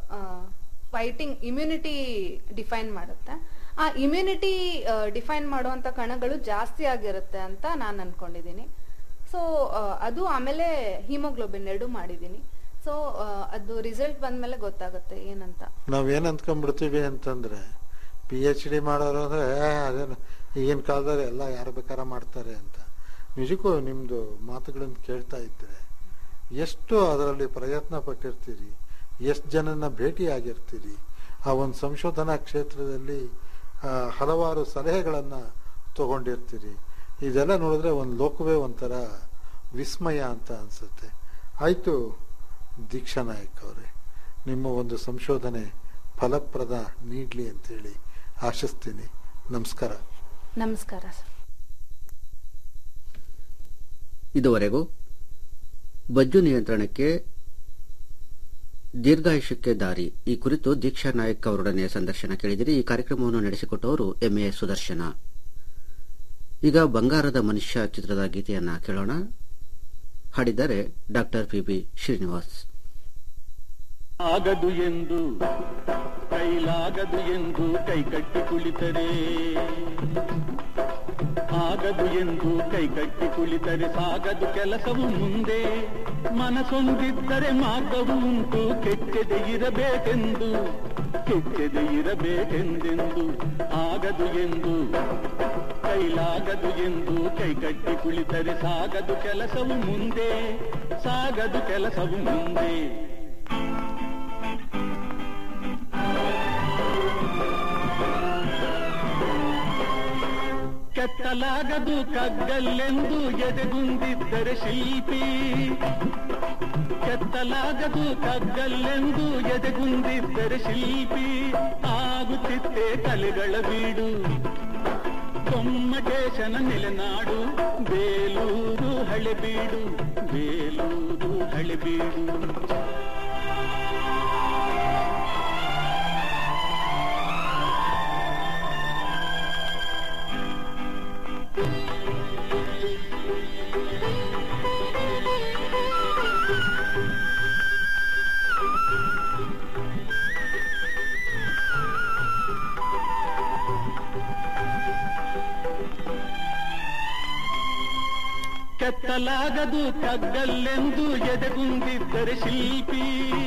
ಫೈಟಿಂಗ್ ಇಮ್ಯುನಿಟಿ ಡಿಫೈನ್ ಮಾಡುತ್ತೆ ಆ ಇಮ್ಯುನಿಟಿ ಡಿಫೈನ್ ಮಾಡುವಂತ ಕಣಗಳು ಜಾಸ್ತಿ ಆಗಿರುತ್ತೆ ಅಂತ ನಾನು ಅನ್ಕೊಂಡಿದ್ದೀನಿ ಸೊ ಅದು ಆಮೇಲೆ ಹಿಮೋಗ್ಲೋಬಿನ್ ಎರಡು ಮಾಡಿದ್ದೀನಿ ಸೊ ಅದು ರಿಸಲ್ಟ್ ಬಂದ್ಮೇಲೆ ಗೊತ್ತಾಗುತ್ತೆ ಏನಂತ ನಾವೇನ್ ಅಂದ್ಕೊಂಡ್ಬಿಡ್ತೀವಿ ಅಂತಂದ್ರೆ ಪಿ ಎಚ್ ಡಿ ಮಾಡೋರು ಅಂದ್ರೆ "ಏ, ಅದೇನು ಈಗಿನ ಕಾಲದಲ್ಲಿ ಎಲ್ಲ ಯಾರು ಬೇಕಾರ ಮಾಡ್ತಾರೆ ಅಂತ ನಿಜಕ್ಕೂ ನಿಮ್ದು ಮಾತುಗಳನ್ನ ಕೇಳ್ತಾ ಇದ್ರೆ ಎಷ್ಟು ಅದರಲ್ಲಿ ಪ್ರಯತ್ನ ಪಟ್ಟಿರ್ತೀರಿ ಎಷ್ಟು ಜನನ ಭೇಟಿ ಆಗಿರ್ತೀರಿ ಆ ಒಂದು ಸಂಶೋಧನಾ ಕ್ಷೇತ್ರದಲ್ಲಿ ಆ, ಹಲವಾರು ಸಲಹೆಗಳನ್ನ ತಗೊಂಡಿರ್ತೀರಿ ಇದೆಲ್ಲ ನೋಡಿದ್ರೆ ಒಂದು ಲೋಕವೇ ಒಂಥರ ವಿಸ್ಮಯ ಅಂತ ಅನ್ಸುತ್ತೆ ಆಯ್ತು ದೀಕ್ಷಾ ನಾಯಕ್ ಅವರೇ ನಿಮ್ಮ ಒಂದು ಸಂಶೋಧನೆ ಫಲಪ್ರದ ನೀಡ್ಲಿ ಅಂತೇಳಿ ಆಶಿಸ್ತೀನಿ ನಮಸ್ಕಾರ ನಮಸ್ಕಾರ ಸರ್ ಇದುವರೆಗೂ ಬಜ್ಜು ನಿಯಂತ್ರಣಕ್ಕೆ ದೀರ್ಘಾಯುಷ್ಯಕ್ಕೆ ದಾರಿ ಈ ಕುರಿತು ದೀಕ್ಷಾ ನಾಯಕ್ ಅವರೊಡನೆ ಸಂದರ್ಶನ ಕೇಳಿದಿರಿ ಈ ಕಾರ್ಯಕ್ರಮವನ್ನು ನಡೆಸಿಕೊಟ್ಟವರು ಎಂಎ ಸುದರ್ಶನ ಈಗ ಬಂಗಾರದ ಮನುಷ್ಯ ಚಿತ್ರದ ಗೀತೆಯನ್ನ ಕೇಳೋಣ ಹಾಡಿದ್ದಾರೆ ಡಾಕ್ಟರ್ ಪಿ ಬಿ ಶ್ರೀನಿವಾಸ್ ಆಗದು ಎಂದು ಕೈಲಾಗದು ಎಂದು ಕೈಕಟ್ಟಿ ಕುಳಿತರೆ ಆಗದು ಎಂದು ಕೈಕಟ್ಟಿ ಕುಳಿತರೆ ಸಾಗದು ಕೆಲಸವು ಮುಂದೆ ಮನಸೊಂದಿದ್ದರೆ ಮಾರ್ಗವು ಉಂಟು ಕೆಚ್ಚದೆ ಇರಬೇಕೆಂದು ಕೆಚ್ಚದೆ ಇರಬೇಕೆಂದೆಂದು ಆಗದು ಎಂದು ಕೈಲಾಗದು ಎಂದು ಕೈಕಟ್ಟಿ ಕುಳಿತರೆ ಸಾಗದು ಕೆಲಸವು ಮುಂದೆ ಸಾಗದು ಕೆಲಸವು ಮುಂದೆ ಕೆತ್ತಲಾಗದು ಕಗ್ಗಲ್ಲೆಂದು ಎದೆಗುಂದಿದ್ದರೆ ಶಿಲ್ಪಿ ಕೆತ್ತಲಾಗದು ಕಗ್ಗಲ್ಲೆಂದು ಎದೆಗುಂದಿದ್ದರೆ ಶಿಲ್ಪಿ ಆಗುತ್ತಿತ್ತೆ ಕಲೆಗಳ ಬೀಡು ಕೊಮ್ಮಟೇಶನ ನೆಲೆನಾಡು ಬೇಲೂರು ಹಳೆಬೀಡು ಬೇಲೂರು ಹಳೆಬೀಡು ಕೆತ್ತಲಾಗದು ಕಗ್ಗಲ್ಲೆಂದು ಎದೆಗುಂದಿದ್ದರೆ ಶಿಲ್ಪಿ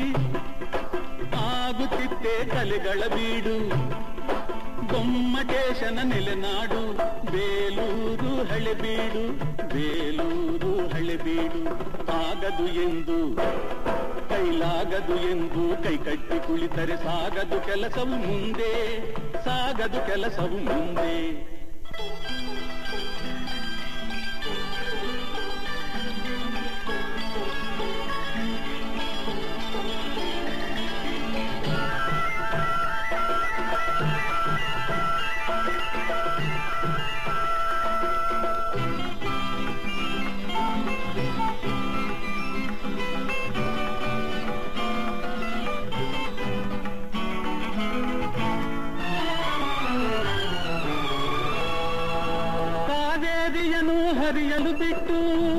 ಆಗುತ್ತಿತ್ತೆ ಕಲೆಗಳ ಬೀಡು ಗೊಮ್ಮಟೇಶನ ನೆಲೆನಾಡು ಬೇಲೂರು ಹಳೆಬೀಡು ಬೇಲೂರು ಹಳೆಬೀಡು ಆಗದು ಎಂದು ಕೈಲಾಗದು ಎಂದು ಕೈಕಟ್ಟಿ ಕುಳಿತರೆ ಸಾಗದು ಕೆಲಸವು ಮುಂದೆ ಸಾಗದು ಕೆಲಸವು ಮುಂದೆ ಕಾವೇರಿಯನು ಹರಿಯಲು ಬಿಟ್ಟು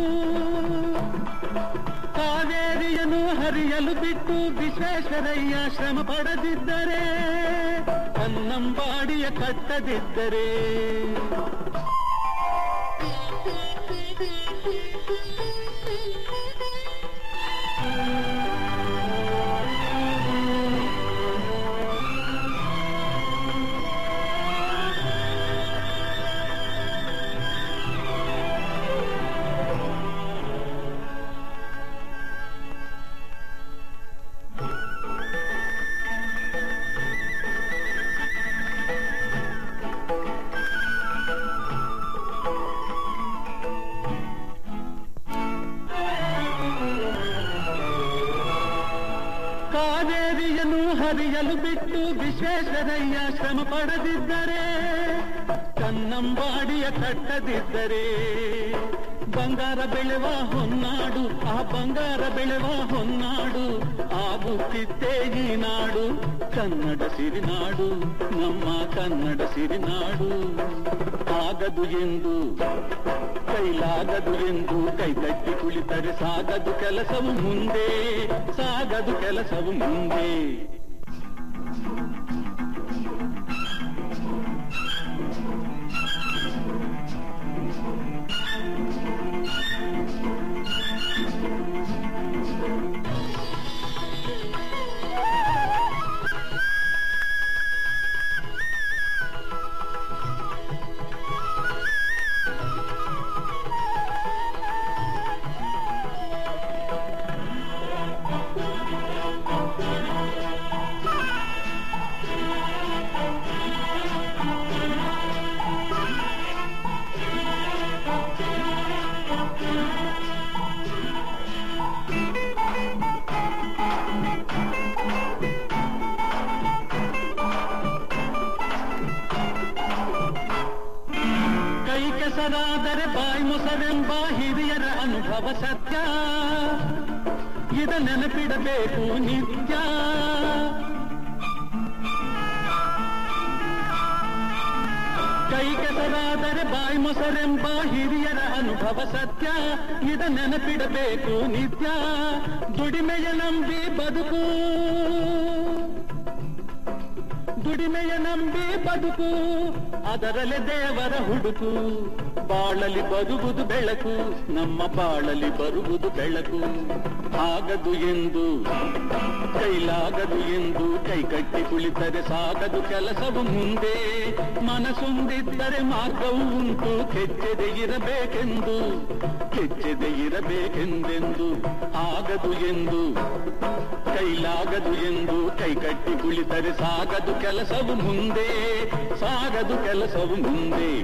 ಕಾವೇರಿಯನು ಹರಿಯಲು ಬಿಟ್ಟು ವಿಶ್ವೇಶ್ವರಯ್ಯ ಶ್ರಮ ಪಡದಿದ್ದರೆ ಕನ್ನಂಬಾಡಿಯ ಕಟ್ಟದಿದ್ದರೆ ಕಾವೇರಿಯನ್ನು ಹರಿಯಲು ಬಿಟ್ಟು ವಿಶ್ವೇಶ್ವರಯ್ಯ ಶ್ರಮ ಪಡದಿದ್ದರೆ ಕನ್ನಂಬಾಡಿಯ ಕಟ್ಟದಿದ್ದರೆ ಬಂಗಾರ ಬೆಳೆವ ಹೊನ್ನಾಡು ಆ ಬಂಗಾರ ಬೆಳೆವ ಹೊನ್ನಾಡು ಆಗುತ್ತಿದ್ದೇ ಈ ನಾಡು ಕನ್ನಡ ಸಿರಿನಾಡು ನಮ್ಮ ಕನ್ನಡ ಸಿರಿನಾಡು ಆಗದು ಎಂದು ಕೈಲಾಗದು ಎಂದು ಕೈತಟ್ಟಿ ಕುಳಿತರೆ ಸಾಗದು ಕೆಲಸವು ಮುಂದೆ ಸಾಗದು ಕೆಲಸವು ಮುಂದೆ ಕೈ ಕೆಸರಾದರೆ ಬಾಯಿ ಮೊಸರೆಂಬ ಹಿರಿಯರ ಅನುಭವ ಸತ್ಯ ಇದ ನೆನಪಿಡಬೇಕು ನಿತ್ಯ ಕೈ ಕೆಸರಾದರೆ ಬಾಯಿ ಮೊಸರೆಂಬ ಹಿರಿಯರ ಅನುಭವ ಸತ್ಯ ಇದ ನೆನಪಿಡಬೇಕು ನಿತ್ಯ ದುಡಿಮೆಯ ನಂಬಿ ಬದುಕು ದುಡಿಮೆಯ ನಂಬಿ ಬದುಕು ಅದರಲ್ಲೇ ದೇವರ ಹುಡುಕು ಬಾಳಲಿ ಬರುವುದು ಬೆಳಕು ನಮ್ಮ ಬಾಳಲಿ ಬರುವುದು ಬೆಳಕು ಆಗದು ಎಂದು ಕೈಲಾಗದು ಎಂದು ಕೈ ಕಟ್ಟಿ ಕುಳಿತರೆ ಸಾಗದು ಕೆಲಸವು ಮುಂದೆ ಮನಸ್ಸೊಂದಿದ್ದರೆ ಮಾರ್ಗವು ಉಂಟು ಕೆಚ್ಚದೆ ಇರಬೇಕೆಂದು ಕೆಚ್ಚದೆ ಇರಬೇಕೆಂದೆಂದು ಆಗದು ಎಂದು ಕೈಲಾಗದು ಎಂದು ಕೈ ಕಟ್ಟಿ ಕುಳಿತರೆ ಸಾಗದು ಕೆಲಸವು ಮುಂದೆ ಸಾಗದು ಕೆಲಸವು ಮುಂದೆ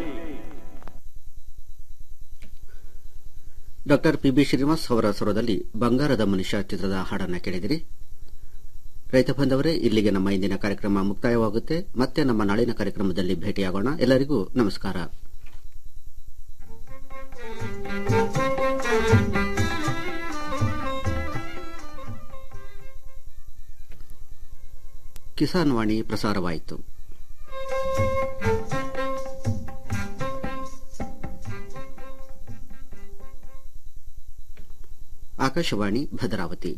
ಡಾಕ್ಟರ್ ಪಿ ಬಿ ಶ್ರೀನಿವಾಸ್ ಅವರ ಸ್ವರದಲ್ಲಿ ಬಂಗಾರದ ಮನುಷ್ಯ ಚಿತ್ರದ ಹಾಡನ್ನು ಕೇಳಿದಿರಿ ರೈತ ಬಂದವರೇ ಇಲ್ಲಿಗೆ ನಮ್ಮ ಇಂದಿನ ಕಾರ್ಯಕ್ರಮ ಮುಕ್ತಾಯವಾಗುತ್ತೆ ಮತ್ತೆ ನಮ್ಮ ನಾಳಿನ ಕಾರ್ಯಕ್ರಮದಲ್ಲಿ ಭೇಟಿಯಾಗೋಣ ಎಲ್ಲರಿಗೂ ನಮಸ್ಕಾರ ಕಿಸಾನ್ ವಾಣಿ ಪ್ರಸಾರವಾಯಿತು ಆಕಾಶವಾಣಿ ಭದ್ರಾವತಿ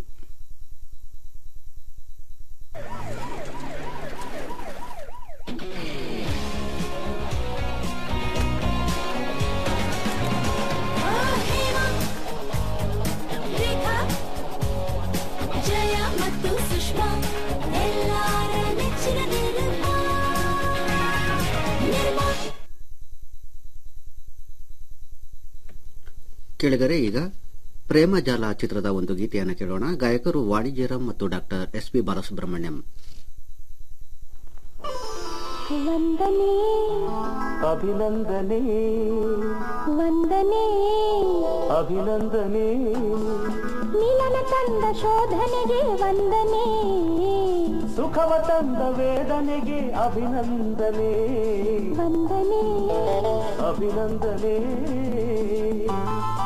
ರೇಖಾ ಜಯ ಮತ್ತು ಸುಷ್ಮಾ ಎಲ್ಲಾರ ನೆಚ್ಚಿನ ನಿರ್ಮಾ ನಿರ್ಮಾ ಕೇಳಿದರೆ ಈಗ ಪ್ರೇಮಜಾಲ ಚಿತ್ರದ ಒಂದು ಗೀತೆಯನ್ನು ಕೇಳೋಣ ಗಾಯಕರು ವಾಣಿಜ್ಯರಾಮ್ ಮತ್ತು ಡಾಕ್ಟರ್ ಎಸ್ ಪಿ ಬಾಲಸುಬ್ರಹ್ಮಣ್ಯಂ ವಂದನೆ ಅಭಿನಂದನೆ ವಂದನೆ ಅಭಿನಂದನೆ ಮಿಲನ ತಂದ ಶೋಧನೆಗೆ ವಂದನೆ ಸುಖವ ತಂದ ವೇದನೆಗೆ ಅಭಿನಂದನೆ ವಂದನೆ ಅಭಿನಂದನೆ